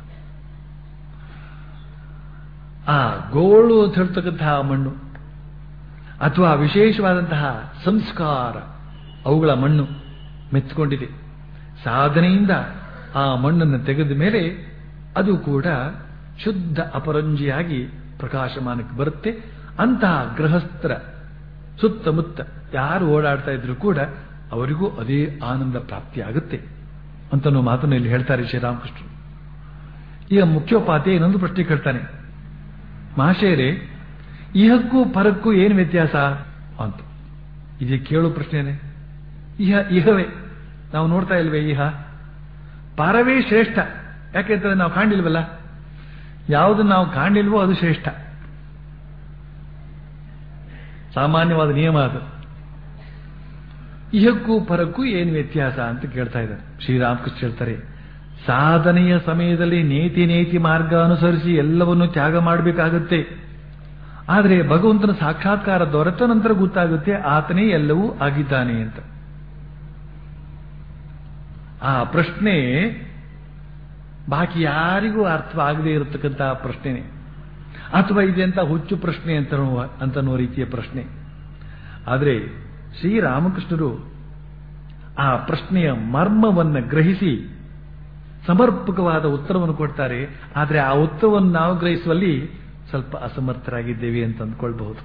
ಆ ಗೋಳು ಅಂತ ಹೇಳ್ತಕ್ಕಂತಹ ಮಣ್ಣು ಅಥವಾ ವಿಶೇಷವಾದಂತಹ ಸಂಸ್ಕಾರ ಅವುಗಳ ಮಣ್ಣು ಮೆಚ್ಚಿಕೊಂಡಿದೆ ಸಾಧನೆಯಿಂದ ಆ ಮಣ್ಣನ್ನು ತೆಗೆದ ಮೇಲೆ ಅದು ಕೂಡ ಶುದ್ಧ ಅಪರಂಜಿಯಾಗಿ ಪ್ರಕಾಶಮಾನಕ್ಕೆ ಬರುತ್ತೆ ಅಂತಹ ಗೃಹಸ್ಥರ ಸುತ್ತಮುತ್ತ ಯಾರು ಓಡಾಡ್ತಾ ಇದ್ರು ಕೂಡ ಅವರಿಗೂ ಅದೇ ಆನಂದ ಪ್ರಾಪ್ತಿಯಾಗುತ್ತೆ ಅಂತ ಮಾತನ್ನು ಇಲ್ಲಿ ಹೇಳ್ತಾರೆ ಶ್ರೀರಾಮಕೃಷ್ಣರು ಈಗ ಮುಖ್ಯೋಪಾಧ್ಯಾಯ ಇನ್ನೊಂದು ಪ್ರಶ್ನೆ ಕೇಳ್ತಾನೆ ಮಹಾಶಯರೇ ಇಹಕ್ಕೂ ಪರಕ್ಕೂ ಏನು ವ್ಯತ್ಯಾಸ ಅಂತ ಇದು ಕೇಳು ಪ್ರಶ್ನೆನೆ ಇಹ ಇಹವೇ ನಾವು ನೋಡ್ತಾ ಇಲ್ವೇ ಇಹ ಪರವೇ ಶ್ರೇಷ್ಠ ಯಾಕೆಂತಂದ್ರೆ ನಾವು ಕಾಣಿಲ್ವಲ್ಲ ಯಾವುದು ನಾವು ಕಾಣಿಲ್ವೋ ಅದು ಶ್ರೇಷ್ಠ ಸಾಮಾನ್ಯವಾದ ನಿಯಮ ಅದು ಇಹಕ್ಕೂ ಪರಕ್ಕೂ ಏನು ವ್ಯತ್ಯಾಸ ಅಂತ ಕೇಳ್ತಾ ಇದ್ದಾರೆ ಶ್ರೀರಾಮಕೃಷ್ಣ ಹೇಳ್ತಾರೆ ಸಾಧನೆಯ ಸಮಯದಲ್ಲಿ ನೇತಿ ನೇತಿ ಮಾರ್ಗ ಅನುಸರಿಸಿ ಎಲ್ಲವನ್ನು ತ್ಯಾಗ ಮಾಡಬೇಕಾಗುತ್ತೆ ಆದರೆ ಭಗವಂತನ ಸಾಕ್ಷಾತ್ಕಾರ ದೊರೆತ ನಂತರ ಗೊತ್ತಾಗುತ್ತೆ ಆತನೇ ಎಲ್ಲವೂ ಆಗಿದ್ದಾನೆ ಅಂತ ಆ ಪ್ರಶ್ನೆ ಬಾಕಿ ಯಾರಿಗೂ ಅರ್ಥವಾಗದೇ ಇರತಕ್ಕಂಥ ಪ್ರಶ್ನೆನೆ ಅಥವಾ ಇದೆಂತ ಹುಚ್ಚು ಪ್ರಶ್ನೆ ಅಂತ ಅಂತನೋ ರೀತಿಯ ಪ್ರಶ್ನೆ ಆದರೆ ಶ್ರೀರಾಮಕೃಷ್ಣರು ಆ ಪ್ರಶ್ನೆಯ ಮರ್ಮವನ್ನು ಗ್ರಹಿಸಿ ಸಮರ್ಪಕವಾದ ಉತ್ತರವನ್ನು ಕೊಡ್ತಾರೆ ಆದರೆ ಆ ಉತ್ತರವನ್ನು ನಾವು ಗ್ರಹಿಸುವಲ್ಲಿ ಸ್ವಲ್ಪ ಅಸಮರ್ಥರಾಗಿದ್ದೇವೆ ಅಂತ ಅಂದ್ಕೊಳ್ಬಹುದು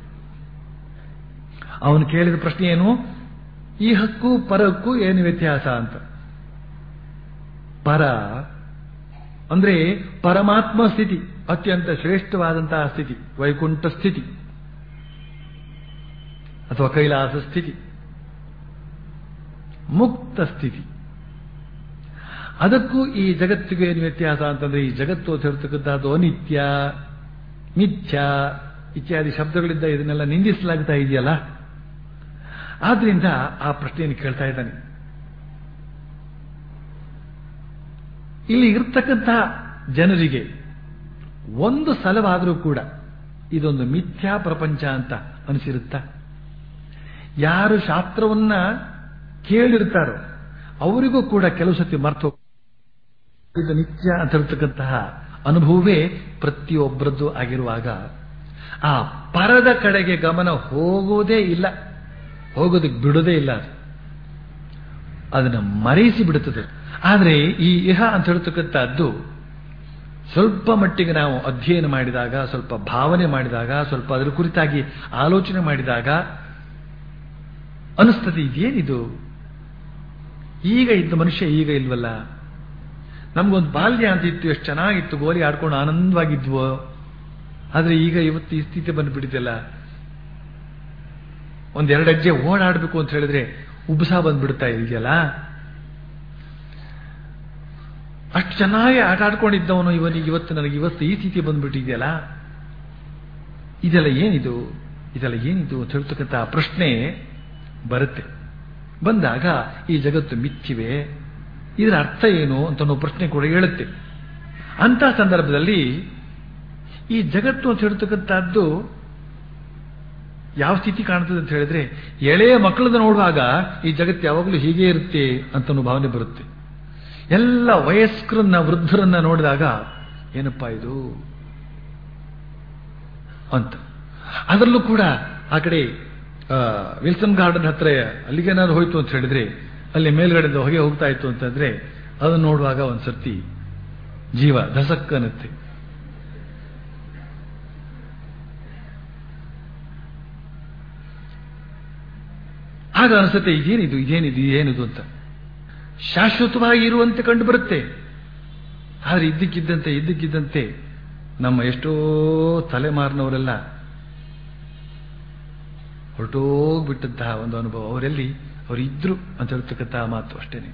ಅವನು ಕೇಳಿದ ಪ್ರಶ್ನೆ ಏನು ಈ ಹಕ್ಕು ಪರಕ್ಕೂ ಏನು ವ್ಯತ್ಯಾಸ ಅಂತ ಪರ ಅಂದ್ರೆ ಪರಮಾತ್ಮ ಸ್ಥಿತಿ ಅತ್ಯಂತ ಶ್ರೇಷ್ಠವಾದಂತಹ ಸ್ಥಿತಿ ವೈಕುಂಠ ಸ್ಥಿತಿ ಅಥವಾ ಕೈಲಾಸ ಸ್ಥಿತಿ ಮುಕ್ತ ಸ್ಥಿತಿ ಅದಕ್ಕೂ ಈ ಜಗತ್ತಿಗೆ ಏನು ವ್ಯತ್ಯಾಸ ಅಂತಂದ್ರೆ ಈ ಜಗತ್ತು ಅಂತ ಹೇಳ್ತಕ್ಕಂಥದ್ದು ಅನಿತ್ಯ ಮಿಥ್ಯ ಇತ್ಯಾದಿ ಶಬ್ದಗಳಿಂದ ಇದನ್ನೆಲ್ಲ ನಿಂದಿಸಲಾಗ್ತಾ ಇದೆಯಲ್ಲ ಆದ್ರಿಂದ ಆ ಪ್ರಶ್ನೆಯನ್ನು ಕೇಳ್ತಾ ಇದ್ದಾನೆ ಇಲ್ಲಿ ಇರ್ತಕ್ಕಂಥ ಜನರಿಗೆ ಒಂದು ಸಲವಾದರೂ ಕೂಡ ಇದೊಂದು ಮಿಥ್ಯಾ ಪ್ರಪಂಚ ಅಂತ ಅನಿಸಿರುತ್ತಾ ಯಾರು ಶಾಸ್ತ್ರವನ್ನ ಕೇಳಿರ್ತಾರೋ ಅವರಿಗೂ ಕೂಡ ಕೆಲವು ಸತಿ ಮರ್ತು ಇದು ನಿತ್ಯ ಅಂತ ಹೇಳ್ತಕ್ಕಂತಹ ಅನುಭವವೇ ಪ್ರತಿಯೊಬ್ಬರದ್ದು ಆಗಿರುವಾಗ ಆ ಪರದ ಕಡೆಗೆ ಗಮನ ಹೋಗೋದೇ ಇಲ್ಲ ಹೋಗೋದಕ್ಕೆ ಬಿಡೋದೇ ಇಲ್ಲ ಅದು ಅದನ್ನು ಮರೆಯಿಸಿ ಬಿಡುತ್ತದೆ ಆದರೆ ಈ ಇಹ ಅಂತ ಹೇಳ್ತಕ್ಕಂಥದ್ದು ಸ್ವಲ್ಪ ಮಟ್ಟಿಗೆ ನಾವು ಅಧ್ಯಯನ ಮಾಡಿದಾಗ ಸ್ವಲ್ಪ ಭಾವನೆ ಮಾಡಿದಾಗ ಸ್ವಲ್ಪ ಅದರ ಕುರಿತಾಗಿ ಆಲೋಚನೆ ಮಾಡಿದಾಗ ಅನಿಸ್ತದೆ ಇದೇನಿದು ಈಗ ಇದ್ದ ಮನುಷ್ಯ ಈಗ ಇಲ್ವಲ್ಲ ನಮ್ಗೊಂದು ಬಾಲ್ಯ ಅಂತ ಇತ್ತು ಎಷ್ಟು ಚೆನ್ನಾಗಿತ್ತು ಗೋಲಿ ಆಡ್ಕೊಂಡು ಆನಂದವಾಗಿದ್ವೋ ಆದ್ರೆ ಈಗ ಇವತ್ತು ಈ ಸ್ಥಿತಿ ಬಂದ್ಬಿಟ್ಟಿದೆಯಲ್ಲ ಒಂದೆರಡು ಹೆಜ್ಜೆ ಓಡಾಡಬೇಕು ಅಂತ ಹೇಳಿದ್ರೆ ಉಬ್ಸ ಬಂದ್ಬಿಡ್ತಾ ಇದೆಯಲ್ಲ ಅಷ್ಟು ಚೆನ್ನಾಗಿ ಆಟ ಆಡ್ಕೊಂಡಿದ್ದವನು ಇವನಿಗೆ ಇವತ್ತು ನನಗೆ ಇವತ್ತು ಈ ಸ್ಥಿತಿ ಬಂದ್ಬಿಟ್ಟಿದೆಯಲ್ಲ ಇದೆಲ್ಲ ಏನಿದು ಇದೆಲ್ಲ ಏನಿದು ಅಂತ ಹೇಳ್ತಕ್ಕಂಥ ಪ್ರಶ್ನೆ ಬರುತ್ತೆ ಬಂದಾಗ ಈ ಜಗತ್ತು ಮಿಥ್ಯಿವೆ ಇದರ ಅರ್ಥ ಏನು ಅಂತ ಅನ್ನೋ ಪ್ರಶ್ನೆ ಕೂಡ ಹೇಳುತ್ತೆ ಅಂತ ಸಂದರ್ಭದಲ್ಲಿ ಈ ಜಗತ್ತು ಅಂತ ಹೇಳ್ತಕ್ಕಂಥದ್ದು ಯಾವ ಸ್ಥಿತಿ ಕಾಣ್ತದೆ ಅಂತ ಹೇಳಿದ್ರೆ ಎಳೆಯ ಮಕ್ಕಳನ್ನ ನೋಡುವಾಗ ಈ ಜಗತ್ತು ಯಾವಾಗಲೂ ಹೀಗೆ ಇರುತ್ತೆ ಅಂತ ಭಾವನೆ ಬರುತ್ತೆ ಎಲ್ಲ ವಯಸ್ಕರನ್ನ ವೃದ್ಧರನ್ನ ನೋಡಿದಾಗ ಏನಪ್ಪಾ ಇದು ಅಂತ ಅದರಲ್ಲೂ ಕೂಡ ಆ ಕಡೆ ವಿಲ್ಸನ್ ಗಾರ್ಡನ್ ಹತ್ರ ಅಲ್ಲಿಗೇನಾದ್ರು ಹೋಯ್ತು ಅಂತ ಹೇಳಿದ್ರೆ ಅಲ್ಲಿ ಮೇಲ್ಗಡೆಯಿಂದ ಹೊಗೆ ಹೋಗ್ತಾ ಇತ್ತು ಅಂತಂದ್ರೆ ಅದನ್ನು ನೋಡುವಾಗ ಒಂದ್ಸರ್ತಿ ಜೀವ ಧಸಕ್ಕನತ್ತೆ ಆಗ ಅನಿಸುತ್ತೆ ಇದೇನಿದು ಇದೇನಿದು ಇದೇನಿದು ಅಂತ ಶಾಶ್ವತವಾಗಿ ಇರುವಂತೆ ಕಂಡು ಬರುತ್ತೆ ಆದರೆ ಇದ್ದಕ್ಕಿದ್ದಂತೆ ಇದ್ದಕ್ಕಿದ್ದಂತೆ ನಮ್ಮ ಎಷ್ಟೋ ತಲೆಮಾರಿನವರೆಲ್ಲ ಹೊರಟೋಗ್ಬಿಟ್ಟಂತಹ ಒಂದು ಅನುಭವ ಅವರೆಲ್ಲಿ ಅವರಿದ್ರು ಅಂತ ಹೇಳ್ತಕ್ಕಂತಹ ಮಾತು ಅಷ್ಟೇನೆ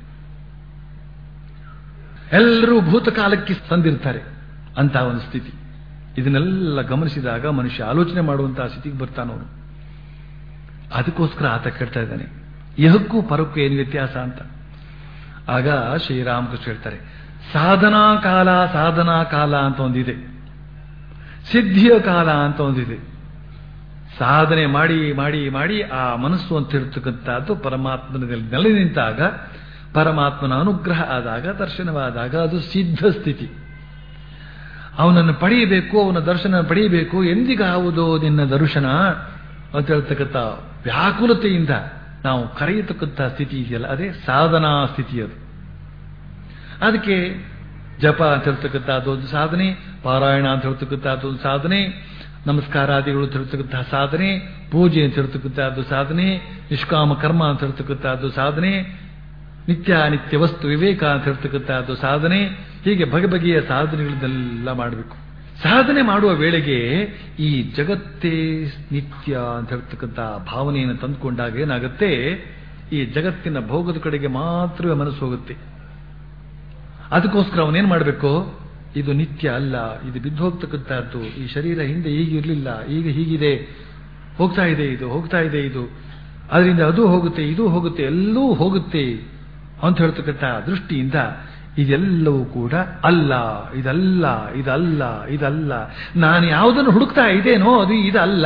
ಎಲ್ಲರೂ ಭೂತಕಾಲಕ್ಕೆ ತಂದಿರ್ತಾರೆ ಅಂತಹ ಒಂದು ಸ್ಥಿತಿ ಇದನ್ನೆಲ್ಲ ಗಮನಿಸಿದಾಗ ಮನುಷ್ಯ ಆಲೋಚನೆ ಮಾಡುವಂತಹ ಸ್ಥಿತಿಗೆ ಬರ್ತಾನವನು ಅದಕ್ಕೋಸ್ಕರ ಆತ ಕೇಳ್ತಾ ಇದ್ದಾನೆ ಯಹಕ್ಕೂ ಪರಕ್ಕೂ ಏನು ವ್ಯತ್ಯಾಸ ಅಂತ ಆಗ ಶ್ರೀರಾಮಕೃಷ್ಣ ಹೇಳ್ತಾರೆ ಸಾಧನಾ ಕಾಲ ಸಾಧನಾ ಕಾಲ ಅಂತ ಒಂದಿದೆ ಸಿದ್ಧಿಯ ಕಾಲ ಅಂತ ಒಂದಿದೆ ಸಾಧನೆ ಮಾಡಿ ಮಾಡಿ ಮಾಡಿ ಆ ಮನಸ್ಸು ಅಂತ ಇರ್ತಕ್ಕಂಥದ್ದು ಪರಮಾತ್ಮನಲ್ಲಿ ನೆಲೆ ನಿಂತಾಗ ಪರಮಾತ್ಮನ ಅನುಗ್ರಹ ಆದಾಗ ದರ್ಶನವಾದಾಗ ಅದು ಸಿದ್ಧ ಸ್ಥಿತಿ ಅವನನ್ನು ಪಡೆಯಬೇಕು ಅವನ ದರ್ಶನ ಪಡೆಯಬೇಕು ಎಂದಿಗಾವುದೋ ನಿನ್ನ ದರ್ಶನ ಅಂತ ಹೇಳ್ತಕ್ಕಂಥ ವ್ಯಾಕುಲತೆಯಿಂದ ನಾವು ಕರೆಯತಕ್ಕಂಥ ಸ್ಥಿತಿ ಇದೆಯಲ್ಲ ಅದೇ ಸಾಧನಾ ಸ್ಥಿತಿ ಅದು ಅದಕ್ಕೆ ಜಪ ಅಂತ ಹೇಳ್ತಕ್ಕಂಥ ಅದೊಂದು ಸಾಧನೆ ಪಾರಾಯಣ ಅಂತ ಹೇಳ್ತಕ್ಕಂಥದ್ದು ಒಂದು ಸಾಧನೆ ನಮಸ್ಕಾರಾದಿಗಳು ಅಂತ ಹೇಳ್ತಕ್ಕಂತಹ ಸಾಧನೆ ಪೂಜೆ ಅಂತ ಹೇಳ್ತಕ್ಕಂಥದ್ದು ಸಾಧನೆ ನಿಷ್ಕಾಮ ಕರ್ಮ ಅಂತ ಹೇಳ್ತಕ್ಕಂಥದ್ದು ಸಾಧನೆ ನಿತ್ಯ ನಿತ್ಯ ವಸ್ತು ವಿವೇಕ ಅಂತ ಹೇಳ್ತಕ್ಕಂಥದ್ದು ಸಾಧನೆ ಹೀಗೆ ಬಗೆ ಬಗೆಯ ಸಾಧನೆಗಳನ್ನೆಲ್ಲ ಮಾಡಬೇಕು ಸಾಧನೆ ಮಾಡುವ ವೇಳೆಗೆ ಈ ಜಗತ್ತೇ ನಿತ್ಯ ಅಂತ ಹೇಳ್ತಕ್ಕಂಥ ಭಾವನೆಯನ್ನು ತಂದುಕೊಂಡಾಗ ಏನಾಗುತ್ತೆ ಈ ಜಗತ್ತಿನ ಭೋಗದ ಕಡೆಗೆ ಮಾತ್ರವೇ ಮನಸ್ಸು ಹೋಗುತ್ತೆ ಅದಕ್ಕೋಸ್ಕರ ಅವನೇನ್ ಮಾಡಬೇಕು ಇದು ನಿತ್ಯ ಅಲ್ಲ ಇದು ಬಿದ್ದು ಹೋಗ್ತಕ್ಕಂಥದ್ದು ಈ ಶರೀರ ಹಿಂದೆ ಹೀಗಿರ್ಲಿಲ್ಲ ಈಗ ಹೀಗಿದೆ ಹೋಗ್ತಾ ಇದೆ ಇದು ಹೋಗ್ತಾ ಇದೆ ಇದು ಅದರಿಂದ ಅದು ಹೋಗುತ್ತೆ ಇದು ಹೋಗುತ್ತೆ ಎಲ್ಲವೂ ಹೋಗುತ್ತೆ ಅಂತ ಹೇಳ್ತಕ್ಕಂಥ ದೃಷ್ಟಿಯಿಂದ ಇದೆಲ್ಲವೂ ಕೂಡ ಅಲ್ಲ ಇದಲ್ಲ ಇದಲ್ಲ ಇದಲ್ಲ ನಾನು ಯಾವುದನ್ನು ಹುಡುಕ್ತಾ ಇದ್ದೇನೋ ಅದು ಇದಲ್ಲ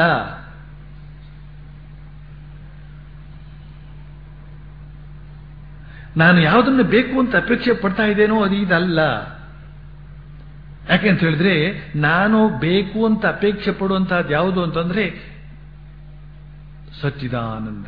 ನಾನು ಯಾವುದನ್ನು ಬೇಕು ಅಂತ ಅಪೇಕ್ಷೆ ಪಡ್ತಾ ಇದ್ದೇನೋ ಅದು ಇದಲ್ಲ ಯಾಕೆ ಅಂತ ಹೇಳಿದ್ರೆ ನಾನು ಬೇಕು ಅಂತ ಅಪೇಕ್ಷೆ ಪಡುವಂತಹದ್ದು ಯಾವುದು ಅಂತಂದ್ರೆ ಸಚ್ಚಿದಾನಂದ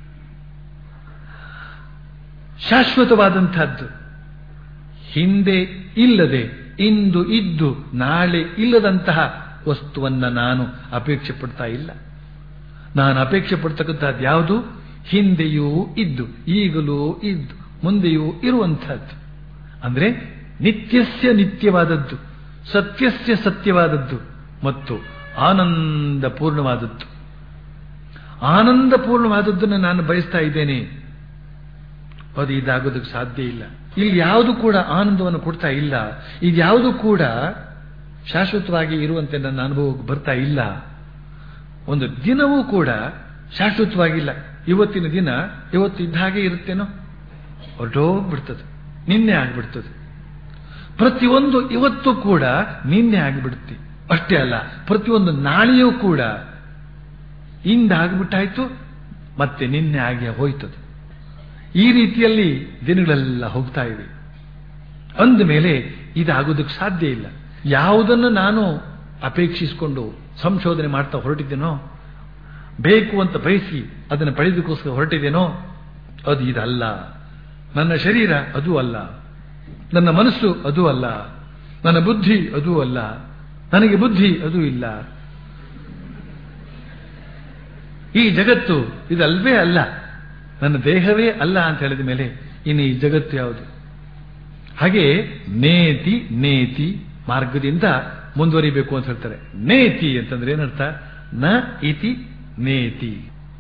ಶಾಶ್ವತವಾದಂತಹದ್ದು ಹಿಂದೆ ಇಲ್ಲದೆ ಇಂದು ಇದ್ದು ನಾಳೆ ಇಲ್ಲದಂತಹ ವಸ್ತುವನ್ನ ನಾನು ಅಪೇಕ್ಷೆ ಪಡ್ತಾ ಇಲ್ಲ ನಾನು ಅಪೇಕ್ಷೆ ಪಡ್ತಕ್ಕಂಥದ್ದು ಯಾವುದು ಹಿಂದೆಯೂ ಇದ್ದು ಈಗಲೂ ಇದ್ದು ಮುಂದೆಯೂ ಇರುವಂತಹದ್ದು ಅಂದ್ರೆ ನಿತ್ಯಸ್ಯ ನಿತ್ಯವಾದದ್ದು ಸತ್ಯಸ್ಯ ಸತ್ಯವಾದದ್ದು ಮತ್ತು ಆನಂದಪೂರ್ಣವಾದದ್ದು ಆನಂದಪೂರ್ಣವಾದದ್ದನ್ನು ನಾನು ಬಯಸ್ತಾ ಇದ್ದೇನೆ ಅದು ಇದಾಗೋದಕ್ಕೆ ಸಾಧ್ಯ ಇಲ್ಲ ಇಲ್ಲಿ ಯಾವುದು ಕೂಡ ಆನಂದವನ್ನು ಕೊಡ್ತಾ ಇಲ್ಲ ಇದ್ಯಾವುದು ಕೂಡ ಶಾಶ್ವತವಾಗಿ ಇರುವಂತೆ ನನ್ನ ಅನುಭವಕ್ಕೆ ಬರ್ತಾ ಇಲ್ಲ ಒಂದು ದಿನವೂ ಕೂಡ ಶಾಶ್ವತವಾಗಿಲ್ಲ ಇವತ್ತಿನ ದಿನ ಇವತ್ತು ಇದ್ದ ಹಾಗೆ ಇರುತ್ತೇನೋ ಹೊರಟೋಗ್ಬಿಡ್ತದೆ ನಿನ್ನೆ ಆಗ್ಬಿಡ್ತದೆ ಪ್ರತಿಯೊಂದು ಇವತ್ತು ಕೂಡ ನಿನ್ನೆ ಆಗಿಬಿಡುತ್ತೆ ಅಷ್ಟೇ ಅಲ್ಲ ಪ್ರತಿಯೊಂದು ನಾಳೆಯೂ ಕೂಡ ಇಂದ ಆಗ್ಬಿಟ್ಟಾಯ್ತು ಮತ್ತೆ ನಿನ್ನೆ ಆಗಿ ಹೋಯ್ತದೆ ಈ ರೀತಿಯಲ್ಲಿ ದಿನಗಳೆಲ್ಲ ಹೋಗ್ತಾ ಇವೆ ಅಂದ ಮೇಲೆ ಇದಾಗೋದಕ್ಕೆ ಸಾಧ್ಯ ಇಲ್ಲ ಯಾವುದನ್ನು ನಾನು ಅಪೇಕ್ಷಿಸಿಕೊಂಡು ಸಂಶೋಧನೆ ಮಾಡ್ತಾ ಹೊರಟಿದ್ದೇನೋ ಬೇಕು ಅಂತ ಬಯಸಿ ಅದನ್ನು ಪಡೆದಕ್ಕೋಸ್ಕರ ಹೊರಟಿದ್ದೇನೋ ಅದು ಇದಲ್ಲ ನನ್ನ ಶರೀರ ಅದು ಅಲ್ಲ ನನ್ನ ಮನಸ್ಸು ಅದು ಅಲ್ಲ ನನ್ನ ಬುದ್ಧಿ ಅದು ಅಲ್ಲ ನನಗೆ ಬುದ್ಧಿ ಅದು ಇಲ್ಲ ಈ ಜಗತ್ತು ಇದಲ್ವೇ ಅಲ್ಲ ನನ್ನ ದೇಹವೇ ಅಲ್ಲ ಅಂತ ಹೇಳಿದ ಮೇಲೆ ಇನ್ನು ಈ ಜಗತ್ತು ಯಾವುದು ಹಾಗೆ ನೇತಿ ನೇತಿ ಮಾರ್ಗದಿಂದ ಮುಂದುವರಿಬೇಕು ಅಂತ ಹೇಳ್ತಾರೆ ನೇತಿ ಅಂತಂದ್ರೆ ಏನರ್ಥ ನ ಇತಿ ನೇತಿ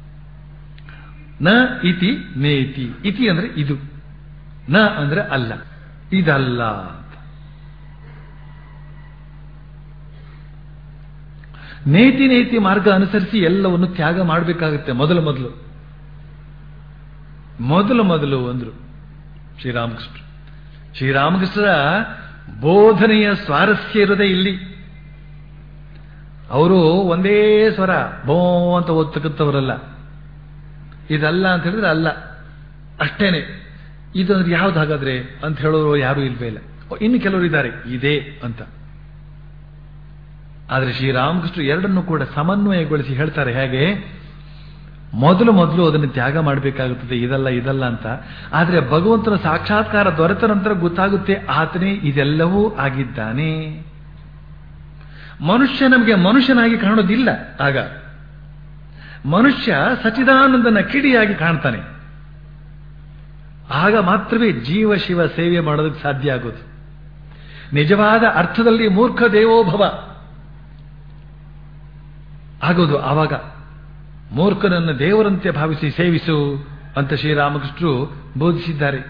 ನ ಇತಿ ನೇತಿ ಇತಿ ಅಂದ್ರೆ ಇದು ನ ಅಂದ್ರೆ ಅಲ್ಲ ಇದಲ್ಲ ಅಂತ ನೇತಿ ನೇತಿ ಮಾರ್ಗ ಅನುಸರಿಸಿ ಎಲ್ಲವನ್ನು ತ್ಯಾಗ ಮಾಡಬೇಕಾಗುತ್ತೆ ಮೊದಲು ಮೊದಲು ಮೊದಲು ಮೊದಲು ಅಂದ್ರು ಶ್ರೀರಾಮಕೃಷ್ಣ ಶ್ರೀರಾಮಕೃಷ್ಣರ ಬೋಧನೆಯ ಸ್ವಾರಸ್ಯ ಇರೋದೇ ಇಲ್ಲಿ ಅವರು ಒಂದೇ ಸ್ವರ ಬೋ ಅಂತ ಓದ್ತಕ್ಕಂಥವರಲ್ಲ ಇದಲ್ಲ ಅಂತ ಹೇಳಿದ್ರೆ ಅಲ್ಲ ಅಷ್ಟೇನೆ ಇದಂದ್ರೆ ಯಾವ್ದು ಹಾಗಾದ್ರೆ ಅಂತ ಹೇಳೋರು ಯಾರು ಇಲ್ವೇ ಇಲ್ಲ ಇನ್ನು ಕೆಲವರು ಇದ್ದಾರೆ ಇದೇ ಅಂತ ಆದರೆ ಶ್ರೀರಾಮಕೃಷ್ಣ ಎರಡನ್ನು ಕೂಡ ಸಮನ್ವಯಗೊಳಿಸಿ ಹೇಳ್ತಾರೆ ಹೇಗೆ ಮೊದಲು ಮೊದಲು ಅದನ್ನು ತ್ಯಾಗ ಮಾಡಬೇಕಾಗುತ್ತದೆ ಇದಲ್ಲ ಇದಲ್ಲ ಅಂತ ಆದರೆ ಭಗವಂತನ ಸಾಕ್ಷಾತ್ಕಾರ ದೊರೆತ ನಂತರ ಗೊತ್ತಾಗುತ್ತೆ ಆತನೇ ಇದೆಲ್ಲವೂ ಆಗಿದ್ದಾನೆ ಮನುಷ್ಯ ನಮಗೆ ಮನುಷ್ಯನಾಗಿ ಕಾಣೋದಿಲ್ಲ ಆಗ ಮನುಷ್ಯ ಸಚಿದಾನಂದನ ಕಿಡಿಯಾಗಿ ಕಾಣ್ತಾನೆ ಆಗ ಮಾತ್ರವೇ ಜೀವ ಶಿವ ಸೇವೆ ಮಾಡೋದಕ್ಕೆ ಸಾಧ್ಯ ಆಗೋದು ನಿಜವಾದ ಅರ್ಥದಲ್ಲಿ ಮೂರ್ಖ ದೇವೋಭವ ಆಗೋದು ಆವಾಗ ಮೂರ್ಖನನ್ನು ದೇವರಂತೆ ಭಾವಿಸಿ ಸೇವಿಸು ಅಂತ ಶ್ರೀರಾಮಕೃಷ್ಣರು ಬೋಧಿಸಿದ್ದಾರೆ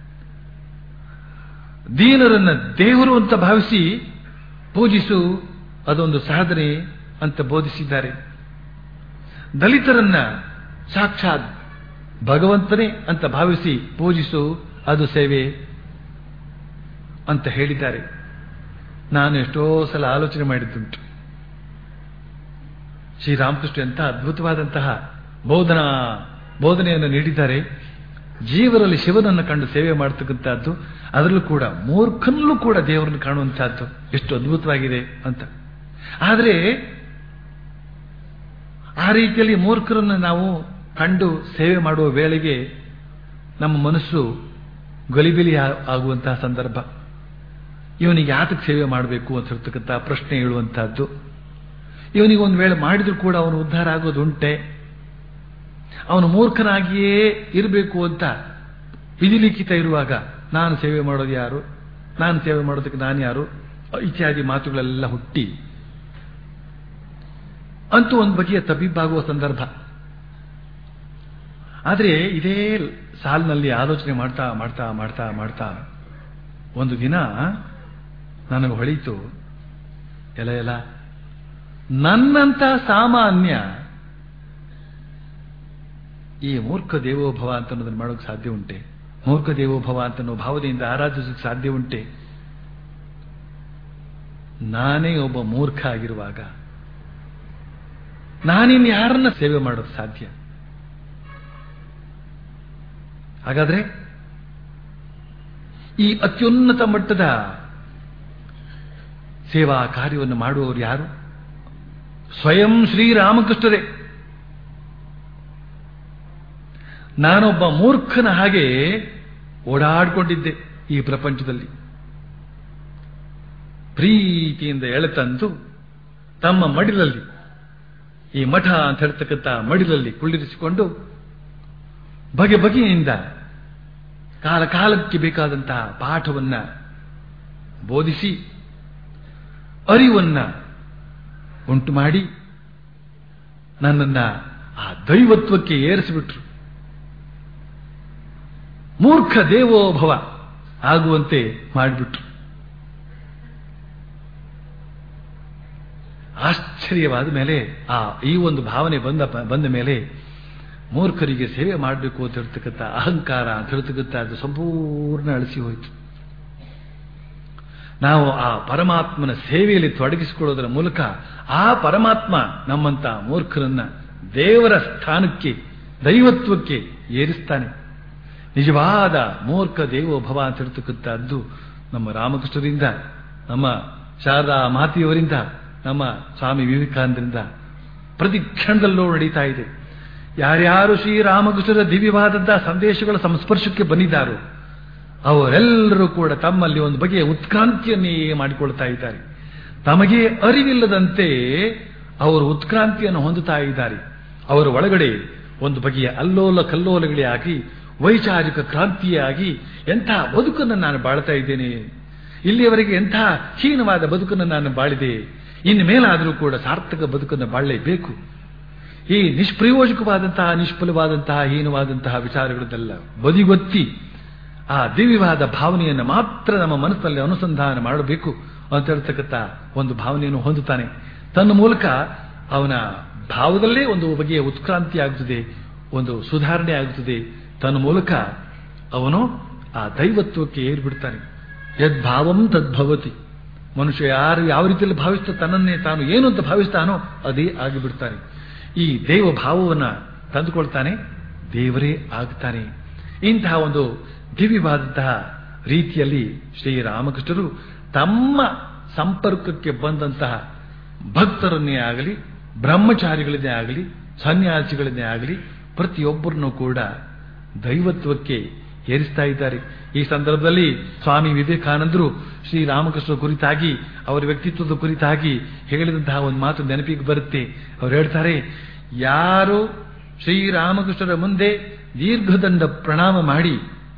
ದೀನರನ್ನ ದೇವರು ಅಂತ ಭಾವಿಸಿ ಪೂಜಿಸು ಅದೊಂದು ಸಾಧನೆ ಅಂತ ಬೋಧಿಸಿದ್ದಾರೆ ದಲಿತರನ್ನ ಸಾಕ್ಷಾತ್ ಭಗವಂತನೇ ಅಂತ ಭಾವಿಸಿ ಪೂಜಿಸು ಅದು ಸೇವೆ ಅಂತ ಹೇಳಿದ್ದಾರೆ ನಾನು ಎಷ್ಟೋ ಸಲ ಆಲೋಚನೆ ಮಾಡಿದ್ದುಂಟು ಶ್ರೀರಾಮಕೃಷ್ಣ ಎಂಥ ಅದ್ಭುತವಾದಂತಹ ಬೋಧನಾ ಬೋಧನೆಯನ್ನು ನೀಡಿದ್ದಾರೆ ಜೀವರಲ್ಲಿ ಶಿವನನ್ನು ಕಂಡು ಸೇವೆ ಮಾಡತಕ್ಕಂಥದ್ದು ಅದರಲ್ಲೂ ಕೂಡ ಮೂರ್ಖನಲ್ಲೂ ಕೂಡ ದೇವರನ್ನು ಕಾಣುವಂತಹದ್ದು ಎಷ್ಟು ಅದ್ಭುತವಾಗಿದೆ ಅಂತ ಆದರೆ ಆ ರೀತಿಯಲ್ಲಿ ಮೂರ್ಖರನ್ನು ನಾವು ಕಂಡು ಸೇವೆ ಮಾಡುವ ವೇಳೆಗೆ ನಮ್ಮ ಮನಸ್ಸು ಗಲಿಬಿಲಿ ಆಗುವಂತಹ ಸಂದರ್ಭ ಇವನಿಗೆ ಯಾತಕ್ಕೆ ಸೇವೆ ಮಾಡಬೇಕು ಅಂತ ಹೇಳ್ತಕ್ಕಂಥ ಪ್ರಶ್ನೆ ಹೇಳುವಂತಹದ್ದು ಇವನಿಗೆ ಒಂದು ವೇಳೆ ಮಾಡಿದ್ರು ಕೂಡ ಅವನು ಉದ್ಧಾರ ಆಗೋದುಂಟೆ ಅವನು ಮೂರ್ಖನಾಗಿಯೇ ಇರಬೇಕು ಅಂತ ವಿಧಿಲಿಖಿತ ಇರುವಾಗ ನಾನು ಸೇವೆ ಮಾಡೋದು ಯಾರು ನಾನು ಸೇವೆ ಮಾಡೋದಕ್ಕೆ ನಾನು ಯಾರು ಇತ್ಯಾದಿ ಮಾತುಗಳೆಲ್ಲ ಹುಟ್ಟಿ ಅಂತೂ ಒಂದು ಬಗೆಯ ತಬ್ಬಿಬ್ಬಾಗುವ ಸಂದರ್ಭ ಆದರೆ ಇದೇ ಸಾಲಿನಲ್ಲಿ ಆಲೋಚನೆ ಮಾಡ್ತಾ ಮಾಡ್ತಾ ಮಾಡ್ತಾ ಮಾಡ್ತಾ ಒಂದು ದಿನ ನನಗೆ ಹೊಳೀತು ಎಲ ಎಲ ನನ್ನಂತ ಸಾಮಾನ್ಯ ಈ ಮೂರ್ಖ ದೇವೋಭವ ಅಂತ ಅನ್ನೋದನ್ನು ಮಾಡೋಕೆ ಸಾಧ್ಯ ಉಂಟೆ ಮೂರ್ಖ ದೇವೋಭವ ಅಂತ ಅನ್ನೋ ಭಾವನೆಯಿಂದ ಆರಾಧಿಸೋಕೆ ಸಾಧ್ಯ ಉಂಟೆ ನಾನೇ ಒಬ್ಬ ಮೂರ್ಖ ಆಗಿರುವಾಗ ನಾನಿನ್ ಯಾರನ್ನ ಸೇವೆ ಮಾಡೋದು ಸಾಧ್ಯ ಹಾಗಾದ್ರೆ ಈ ಅತ್ಯುನ್ನತ ಮಟ್ಟದ ಸೇವಾ ಕಾರ್ಯವನ್ನು ಮಾಡುವವರು ಯಾರು ಸ್ವಯಂ ಶ್ರೀರಾಮಕೃಷ್ಣರೇ ನಾನೊಬ್ಬ ಮೂರ್ಖನ ಹಾಗೆ ಓಡಾಡಿಕೊಂಡಿದ್ದೆ ಈ ಪ್ರಪಂಚದಲ್ಲಿ ಪ್ರೀತಿಯಿಂದ ಎಳೆತಂದು ತಮ್ಮ ಮಡಿಲಲ್ಲಿ ಈ ಮಠ ಅಂತ ಹೇಳ್ತಕ್ಕಂಥ ಮಡಿಲಲ್ಲಿ ಕುಳ್ಳಿರಿಸಿಕೊಂಡು ಬಗೆ ಬಗೆಯಿಂದ ಕಾಲ ಕಾಲಕ್ಕೆ ಬೇಕಾದಂತಹ ಪಾಠವನ್ನ ಬೋಧಿಸಿ ಅರಿವನ್ನ ಉಂಟು ಮಾಡಿ ನನ್ನನ್ನ ಆ ದೈವತ್ವಕ್ಕೆ ಏರಿಸಿಬಿಟ್ರು ಮೂರ್ಖ ದೇವೋಭವ ಆಗುವಂತೆ ಮಾಡಿಬಿಟ್ರು ಆಶ್ಚರ್ಯವಾದ ಮೇಲೆ ಆ ಈ ಒಂದು ಭಾವನೆ ಬಂದ ಬಂದ ಮೇಲೆ ಮೂರ್ಖರಿಗೆ ಸೇವೆ ಮಾಡಬೇಕು ಅಂತ ಹೇಳ್ತಕ್ಕಂಥ ಅಹಂಕಾರ ಅಂತ ಹೇಳ್ತಕ್ಕಂಥ ಅದು ಸಂಪೂರ್ಣ ಅಳಿಸಿ ಹೋಯಿತು ನಾವು ಆ ಪರಮಾತ್ಮನ ಸೇವೆಯಲ್ಲಿ ತೊಡಗಿಸಿಕೊಳ್ಳೋದರ ಮೂಲಕ ಆ ಪರಮಾತ್ಮ ನಮ್ಮಂತ ಮೂರ್ಖರನ್ನ ದೇವರ ಸ್ಥಾನಕ್ಕೆ ದೈವತ್ವಕ್ಕೆ ಏರಿಸ್ತಾನೆ ನಿಜವಾದ ಮೂರ್ಖ ದೇವೋಭವ ಅಂತ ಹೇಳ್ತಕ್ಕಂಥದ್ದು ನಮ್ಮ ರಾಮಕೃಷ್ಣರಿಂದ ನಮ್ಮ ಶಾರದಾ ಮಾತೆಯವರಿಂದ ನಮ್ಮ ಸ್ವಾಮಿ ವಿವೇಕಾನಂದರಿಂದ ಪ್ರತಿ ಕ್ಷಣದಲ್ಲೂ ನಡೀತಾ ಇದೆ ಯಾರ್ಯಾರು ಶ್ರೀರಾಮಕೃಷ್ಣರ ದಿವ್ಯವಾದಂತಹ ಸಂದೇಶಗಳ ಸಂಸ್ಪರ್ಶಕ್ಕೆ ಬಂದಿದ್ದಾರೋ ಅವರೆಲ್ಲರೂ ಕೂಡ ತಮ್ಮಲ್ಲಿ ಒಂದು ಬಗೆಯ ಉತ್ಕ್ರಾಂತಿಯನ್ನೇ ಮಾಡಿಕೊಳ್ತಾ ಇದ್ದಾರೆ ತಮಗೆ ಅರಿವಿಲ್ಲದಂತೆ ಅವರು ಉತ್ಕ್ರಾಂತಿಯನ್ನು ಹೊಂದುತ್ತಾ ಇದ್ದಾರೆ ಅವರ ಒಳಗಡೆ ಒಂದು ಬಗೆಯ ಅಲ್ಲೋಲ ಕಲ್ಲೋಲಗಳೇ ಆಗಿ ವೈಚಾರಿಕ ಕ್ರಾಂತಿಯಾಗಿ ಎಂಥ ಬದುಕನ್ನು ನಾನು ಬಾಳ್ತಾ ಇದ್ದೇನೆ ಇಲ್ಲಿಯವರೆಗೆ ಎಂಥ ಹೀನವಾದ ಬದುಕನ್ನು ನಾನು ಬಾಳಿದೆ ಇನ್ನು ಮೇಲಾದರೂ ಕೂಡ ಸಾರ್ಥಕ ಬದುಕನ್ನು ಬಾಳಲೇಬೇಕು ಈ ನಿಷ್ಪ್ರಯೋಜಕವಾದಂತಹ ನಿಷ್ಫಲವಾದಂತಹ ಹೀನವಾದಂತಹ ವಿಚಾರಗಳನ್ನೆಲ್ಲ ಬದಿಗೊತ್ತಿ ಆ ದಿವ್ಯವಾದ ಭಾವನೆಯನ್ನು ಮಾತ್ರ ನಮ್ಮ ಮನಸ್ಸಿನಲ್ಲಿ ಅನುಸಂಧಾನ ಮಾಡಬೇಕು ಅಂತ ಹೇಳ್ತಕ್ಕಂಥ ಒಂದು ಭಾವನೆಯನ್ನು ಹೊಂದುತ್ತಾನೆ ತನ್ನ ಮೂಲಕ ಅವನ ಭಾವದಲ್ಲೇ ಒಂದು ಬಗೆಯ ಉತ್ಕ್ರಾಂತಿ ಆಗುತ್ತದೆ ಒಂದು ಸುಧಾರಣೆ ಆಗುತ್ತದೆ ತನ್ನ ಮೂಲಕ ಅವನು ಆ ದೈವತ್ವಕ್ಕೆ ಏರ್ಬಿಡ್ತಾನೆ ಯದ್ಭಾವಂ ತದ್ಭವತಿ ಮನುಷ್ಯ ಯಾರು ಯಾವ ರೀತಿಯಲ್ಲಿ ಭಾವಿಸ್ತಾ ತನ್ನನ್ನೇ ತಾನು ಏನು ಅಂತ ಭಾವಿಸ್ತಾನೋ ಅದೇ ಆಗಿಬಿಡ್ತಾನೆ ಈ ದೇವ ಭಾವವನ್ನ ತಂದುಕೊಳ್ತಾನೆ ದೇವರೇ ಆಗ್ತಾನೆ ಇಂತಹ ಒಂದು ದಿವ್ಯವಾದಂತಹ ರೀತಿಯಲ್ಲಿ ಶ್ರೀರಾಮಕೃಷ್ಣರು ತಮ್ಮ ಸಂಪರ್ಕಕ್ಕೆ ಬಂದಂತಹ ಭಕ್ತರನ್ನೇ ಆಗಲಿ ಬ್ರಹ್ಮಚಾರಿಗಳನ್ನೇ ಆಗಲಿ ಸನ್ಯಾಸಿಗಳನ್ನೇ ಆಗಲಿ ಪ್ರತಿಯೊಬ್ಬರನ್ನು ಕೂಡ ದೈವತ್ವಕ್ಕೆ ಏರಿಸ್ತಾ ಇದ್ದಾರೆ ಈ ಸಂದರ್ಭದಲ್ಲಿ ಸ್ವಾಮಿ ವಿವೇಕಾನಂದರು ಶ್ರೀರಾಮಕೃಷ್ಣ ಕುರಿತಾಗಿ ಅವರ ವ್ಯಕ್ತಿತ್ವದ ಕುರಿತಾಗಿ ಹೇಳಿದಂತಹ ಒಂದು ಮಾತು ನೆನಪಿಗೆ ಬರುತ್ತೆ ಅವರು ಹೇಳ್ತಾರೆ ಯಾರು ಶ್ರೀರಾಮಕೃಷ್ಣರ ಮುಂದೆ ದೀರ್ಘದಂಡ ಪ್ರಣಾಮ ಮಾಡಿ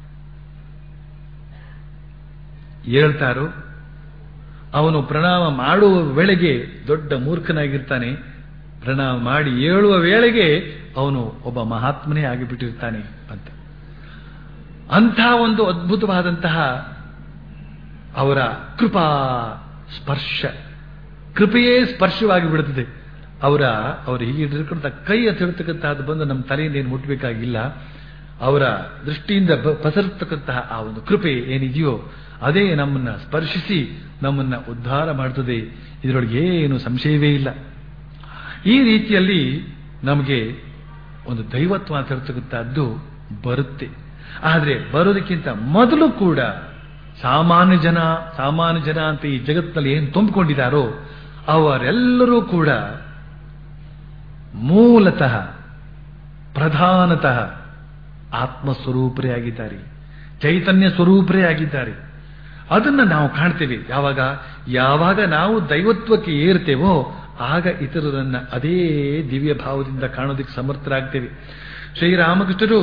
ಹೇಳ್ತಾರೋ ಅವನು ಪ್ರಣಾಮ ಮಾಡುವ ವೇಳೆಗೆ ದೊಡ್ಡ ಮೂರ್ಖನಾಗಿರ್ತಾನೆ ಪ್ರಣಾಮ ಮಾಡಿ ಏಳುವ ವೇಳೆಗೆ ಅವನು ಒಬ್ಬ ಮಹಾತ್ಮನೇ ಆಗಿಬಿಟ್ಟಿರ್ತಾನೆ ಅಂತ ಅಂಥ ಒಂದು ಅದ್ಭುತವಾದಂತಹ ಅವರ ಕೃಪಾ ಸ್ಪರ್ಶ ಕೃಪೆಯೇ ಸ್ಪರ್ಶವಾಗಿ ಬಿಡುತ್ತದೆ ಅವರ ಅವರು ಹೀಗೆ ಹಿಡಿದುಕೊಂಡ ಕೈ ಅಂತ ಹೇಳ್ತಕ್ಕಂತಹದ್ದು ಬಂದು ನಮ್ಮ ತಲೆಯಿಂದ ಏನು ಮುಟ್ಟಬೇಕಾಗಿಲ್ಲ ಅವರ ದೃಷ್ಟಿಯಿಂದ ಬ- ಪಸರ್ತಕ್ಕಂತಹ ಆ ಒಂದು ಕೃಪೆ ಏನಿದೆಯೋ ಅದೇ ನಮ್ಮನ್ನ ಸ್ಪರ್ಶಿಸಿ ನಮ್ಮನ್ನ ಉದ್ಧಾರ ಮಾಡುತ್ತದೆ ಇದರೊಳಗೆ ಏನು ಸಂಶಯವೇ ಇಲ್ಲ ಈ ರೀತಿಯಲ್ಲಿ ನಮಗೆ ಒಂದು ದೈವತ್ವ ಅಂತ ಹೇಳ್ತಕ್ಕಂಥದ್ದು ಬರುತ್ತೆ ಆದರೆ ಬರೋದಕ್ಕಿಂತ ಮೊದಲು ಕೂಡ ಸಾಮಾನ್ಯ ಜನ ಸಾಮಾನ್ಯ ಜನ ಅಂತ ಈ ಜಗತ್ತಿನಲ್ಲಿ ಏನು ತುಂಬಿಕೊಂಡಿದ್ದಾರೋ ಅವರೆಲ್ಲರೂ ಕೂಡ ಮೂಲತಃ ಪ್ರಧಾನತಃ ಆತ್ಮಸ್ವರೂಪರೇ ಆಗಿದ್ದಾರೆ ಚೈತನ್ಯ ಸ್ವರೂಪರೇ ಆಗಿದ್ದಾರೆ ಅದನ್ನ ನಾವು ಕಾಣ್ತೇವೆ ಯಾವಾಗ ಯಾವಾಗ ನಾವು ದೈವತ್ವಕ್ಕೆ ಏರ್ತೇವೋ ಆಗ ಇತರರನ್ನ ಅದೇ ದಿವ್ಯ ಭಾವದಿಂದ ಕಾಣೋದಕ್ಕೆ ಸಮರ್ಥರಾಗ್ತೇವೆ ಶ್ರೀರಾಮಕೃಷ್ಣರು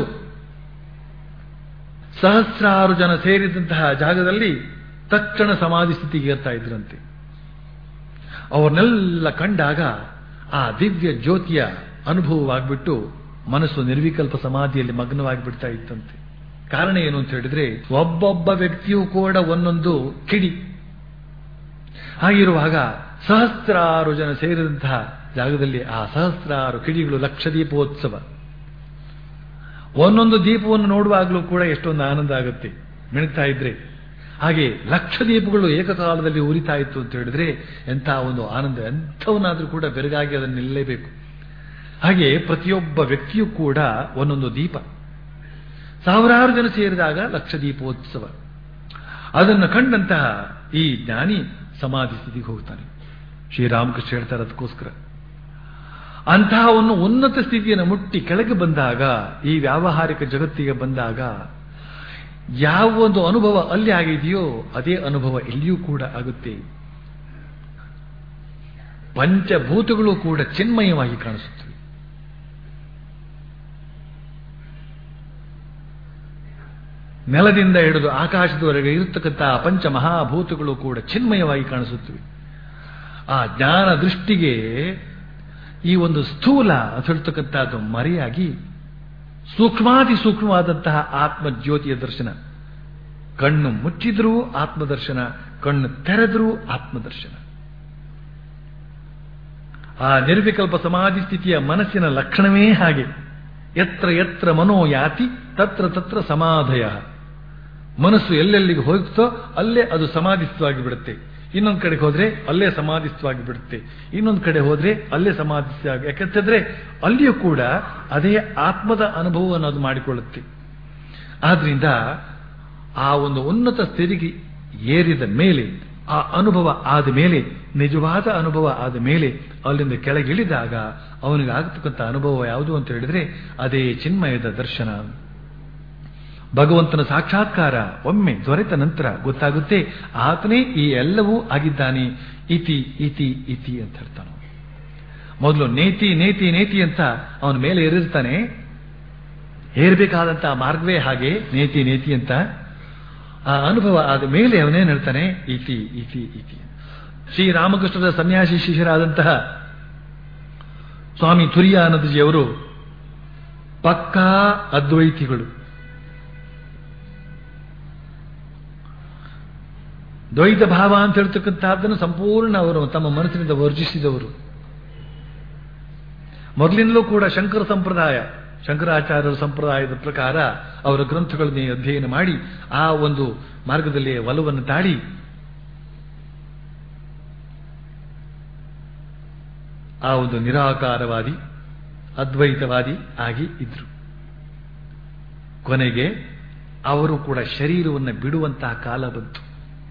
ಸಹಸ್ರಾರು ಜನ ಸೇರಿದಂತಹ ಜಾಗದಲ್ಲಿ ತಕ್ಷಣ ಸಮಾಧಿ ಸ್ಥಿತಿಗೆ ಏರ್ತಾ ಇದ್ರಂತೆ ಅವ್ರನ್ನೆಲ್ಲ ಕಂಡಾಗ ಆ ದಿವ್ಯ ಜ್ಯೋತಿಯ ಅನುಭವವಾಗ್ಬಿಟ್ಟು ಮನಸ್ಸು ನಿರ್ವಿಕಲ್ಪ ಸಮಾಧಿಯಲ್ಲಿ ಮಗ್ನವಾಗಿ ಬಿಡ್ತಾ ಇತ್ತಂತೆ ಕಾರಣ ಏನು ಅಂತ ಹೇಳಿದ್ರೆ ಒಬ್ಬೊಬ್ಬ ವ್ಯಕ್ತಿಯೂ ಕೂಡ ಒಂದೊಂದು ಕಿಡಿ ಹಾಗಿರುವಾಗ ಸಹಸ್ರಾರು ಜನ ಸೇರಿದಂತಹ ಜಾಗದಲ್ಲಿ ಆ ಸಹಸ್ರಾರು ಕಿಡಿಗಳು ಲಕ್ಷ ದೀಪೋತ್ಸವ ಒಂದೊಂದು ದೀಪವನ್ನು ನೋಡುವಾಗಲೂ ಕೂಡ ಎಷ್ಟೊಂದು ಆನಂದ ಆಗುತ್ತೆ ಮಿಣುತ್ತಾ ಇದ್ರೆ ಹಾಗೆ ಲಕ್ಷ ದೀಪಗಳು ಏಕಕಾಲದಲ್ಲಿ ಉರಿತಾ ಇತ್ತು ಅಂತ ಹೇಳಿದ್ರೆ ಎಂಥ ಒಂದು ಆನಂದ ಎಂಥವನಾದ್ರೂ ಕೂಡ ಬೆರಗಾಗಿ ಅದನ್ನು ನಿಲ್ಲಲೇಬೇಕು ಹಾಗೆ ಪ್ರತಿಯೊಬ್ಬ ವ್ಯಕ್ತಿಯೂ ಕೂಡ ಒಂದೊಂದು ದೀಪ ಸಾವಿರಾರು ಜನ ಸೇರಿದಾಗ ಲಕ್ಷ ದೀಪೋತ್ಸವ ಅದನ್ನು ಕಂಡಂತಹ ಈ ಜ್ಞಾನಿ ಸಮಾಧಿ ಸ್ಥಿತಿಗೆ ಹೋಗ್ತಾನೆ ಶ್ರೀರಾಮಕೃಷ್ಣ ಹೇಳ್ತಾರೆ ಅದಕ್ಕೋಸ್ಕರ ಅಂತಹ ಒಂದು ಉನ್ನತ ಸ್ಥಿತಿಯನ್ನು ಮುಟ್ಟಿ ಕೆಳಗೆ ಬಂದಾಗ ಈ ವ್ಯಾವಹಾರಿಕ ಜಗತ್ತಿಗೆ ಬಂದಾಗ ಯಾವ ಒಂದು ಅನುಭವ ಅಲ್ಲಿ ಆಗಿದೆಯೋ ಅದೇ ಅನುಭವ ಇಲ್ಲಿಯೂ ಕೂಡ ಆಗುತ್ತೆ ಪಂಚಭೂತಗಳು ಕೂಡ ಚಿನ್ಮಯವಾಗಿ ಕಾಣಿಸುತ್ತವೆ ನೆಲದಿಂದ ಹಿಡಿದು ಆಕಾಶದವರೆಗೆ ಇರತಕ್ಕಂತಹ ಪಂಚ ಮಹಾಭೂತಗಳು ಕೂಡ ಚಿನ್ಮಯವಾಗಿ ಕಾಣಿಸುತ್ತವೆ ಆ ಜ್ಞಾನ ದೃಷ್ಟಿಗೆ ಈ ಒಂದು ಸ್ಥೂಲ ಅಂತ ಹೇಳ್ತಕ್ಕಂಥದ್ದು ಮರೆಯಾಗಿ ಸೂಕ್ಷ್ಮಾತಿ ಸೂಕ್ಷ್ಮವಾದಂತಹ ಆತ್ಮಜ್ಯೋತಿಯ ದರ್ಶನ ಕಣ್ಣು ಮುಚ್ಚಿದ್ರೂ ಆತ್ಮದರ್ಶನ ಕಣ್ಣು ತೆರೆದ್ರೂ ಆತ್ಮದರ್ಶನ ಆ ನಿರ್ವಿಕಲ್ಪ ಸಮಾಧಿ ಸ್ಥಿತಿಯ ಮನಸ್ಸಿನ ಲಕ್ಷಣವೇ ಹಾಗೆ ಎತ್ರ ಎತ್ರ ಮನೋ ಯಾತಿ ತತ್ರ ತತ್ರ ಸಮಾಧಯ ಮನಸ್ಸು ಎಲ್ಲೆಲ್ಲಿಗೆ ಹೋಗುತ್ತೋ ಅಲ್ಲೇ ಅದು ಸಮಾಧಿಸ್ಥವಾಗಿ ಬಿಡುತ್ತೆ ಇನ್ನೊಂದು ಕಡೆಗೆ ಹೋದ್ರೆ ಅಲ್ಲೇ ಸಮಾಧಿಸ್ಥವಾಗಿ ಬಿಡುತ್ತೆ ಇನ್ನೊಂದು ಕಡೆ ಹೋದ್ರೆ ಅಲ್ಲೇ ಸಮಾಧಿಸ್ಥವಾಗಿ ಯಾಕಂತಂದ್ರೆ ಅಲ್ಲಿಯೂ ಕೂಡ ಅದೇ ಆತ್ಮದ ಅನುಭವವನ್ನು ಅದು ಮಾಡಿಕೊಳ್ಳುತ್ತೆ ಆದ್ರಿಂದ ಆ ಒಂದು ಉನ್ನತ ಸ್ಥಿತಿಗೆ ಏರಿದ ಮೇಲೆ ಆ ಅನುಭವ ಆದ ಮೇಲೆ ನಿಜವಾದ ಅನುಭವ ಆದ ಮೇಲೆ ಅಲ್ಲಿಂದ ಕೆಳಗಿಳಿದಾಗ ಅವನಿಗೆ ಆಗತಕ್ಕಂಥ ಅನುಭವ ಯಾವುದು ಅಂತ ಹೇಳಿದ್ರೆ ಅದೇ ಚಿನ್ಮಯದ ದರ್ಶನ ಭಗವಂತನ ಸಾಕ್ಷಾತ್ಕಾರ ಒಮ್ಮೆ ದೊರೆತ ನಂತರ ಗೊತ್ತಾಗುತ್ತೆ ಆತನೇ ಈ ಎಲ್ಲವೂ ಆಗಿದ್ದಾನೆ ಇತಿ ಇತಿ ಇತಿ ಅಂತ ಹೇಳ್ತಾನೆ ಮೊದಲು ನೇತಿ ನೇತಿ ನೇತಿ ಅಂತ ಅವನ ಮೇಲೆ ಏರಿರ್ತಾನೆ ಏರ್ಬೇಕಾದಂತ ಮಾರ್ಗವೇ ಹಾಗೆ ನೇತಿ ನೇತಿ ಅಂತ ಆ ಅನುಭವ ಆದ ಮೇಲೆ ಅವನೇನ್ ಹೇಳ್ತಾನೆ ಇತಿ ಇತಿ ಇತಿ ಶ್ರೀರಾಮಕೃಷ್ಣರ ಸನ್ಯಾಸಿ ಶಿಷ್ಯರಾದಂತಹ ಸ್ವಾಮಿ ತುರಿಯಾನಂದಜಿಯವರು ಪಕ್ಕಾ ಅದ್ವೈತಿಗಳು ದ್ವೈತ ಭಾವ ಅಂತ ಹೇಳ್ತಕ್ಕಂಥದ್ದನ್ನು ಸಂಪೂರ್ಣ ಅವರು ತಮ್ಮ ಮನಸ್ಸಿನಿಂದ ವರ್ಜಿಸಿದವರು ಮೊದಲಿಂದಲೂ ಕೂಡ ಶಂಕರ ಸಂಪ್ರದಾಯ ಶಂಕರಾಚಾರ್ಯರ ಸಂಪ್ರದಾಯದ ಪ್ರಕಾರ ಅವರ ಗ್ರಂಥಗಳನ್ನು ಅಧ್ಯಯನ ಮಾಡಿ ಆ ಒಂದು ಮಾರ್ಗದಲ್ಲಿ ಒಲವನ್ನು ತಾಳಿ ಆ ಒಂದು ನಿರಾಕಾರವಾದಿ ಅದ್ವೈತವಾದಿ ಆಗಿ ಇದ್ರು ಕೊನೆಗೆ ಅವರು ಕೂಡ ಶರೀರವನ್ನು ಬಿಡುವಂತಹ ಕಾಲ ಬಂತು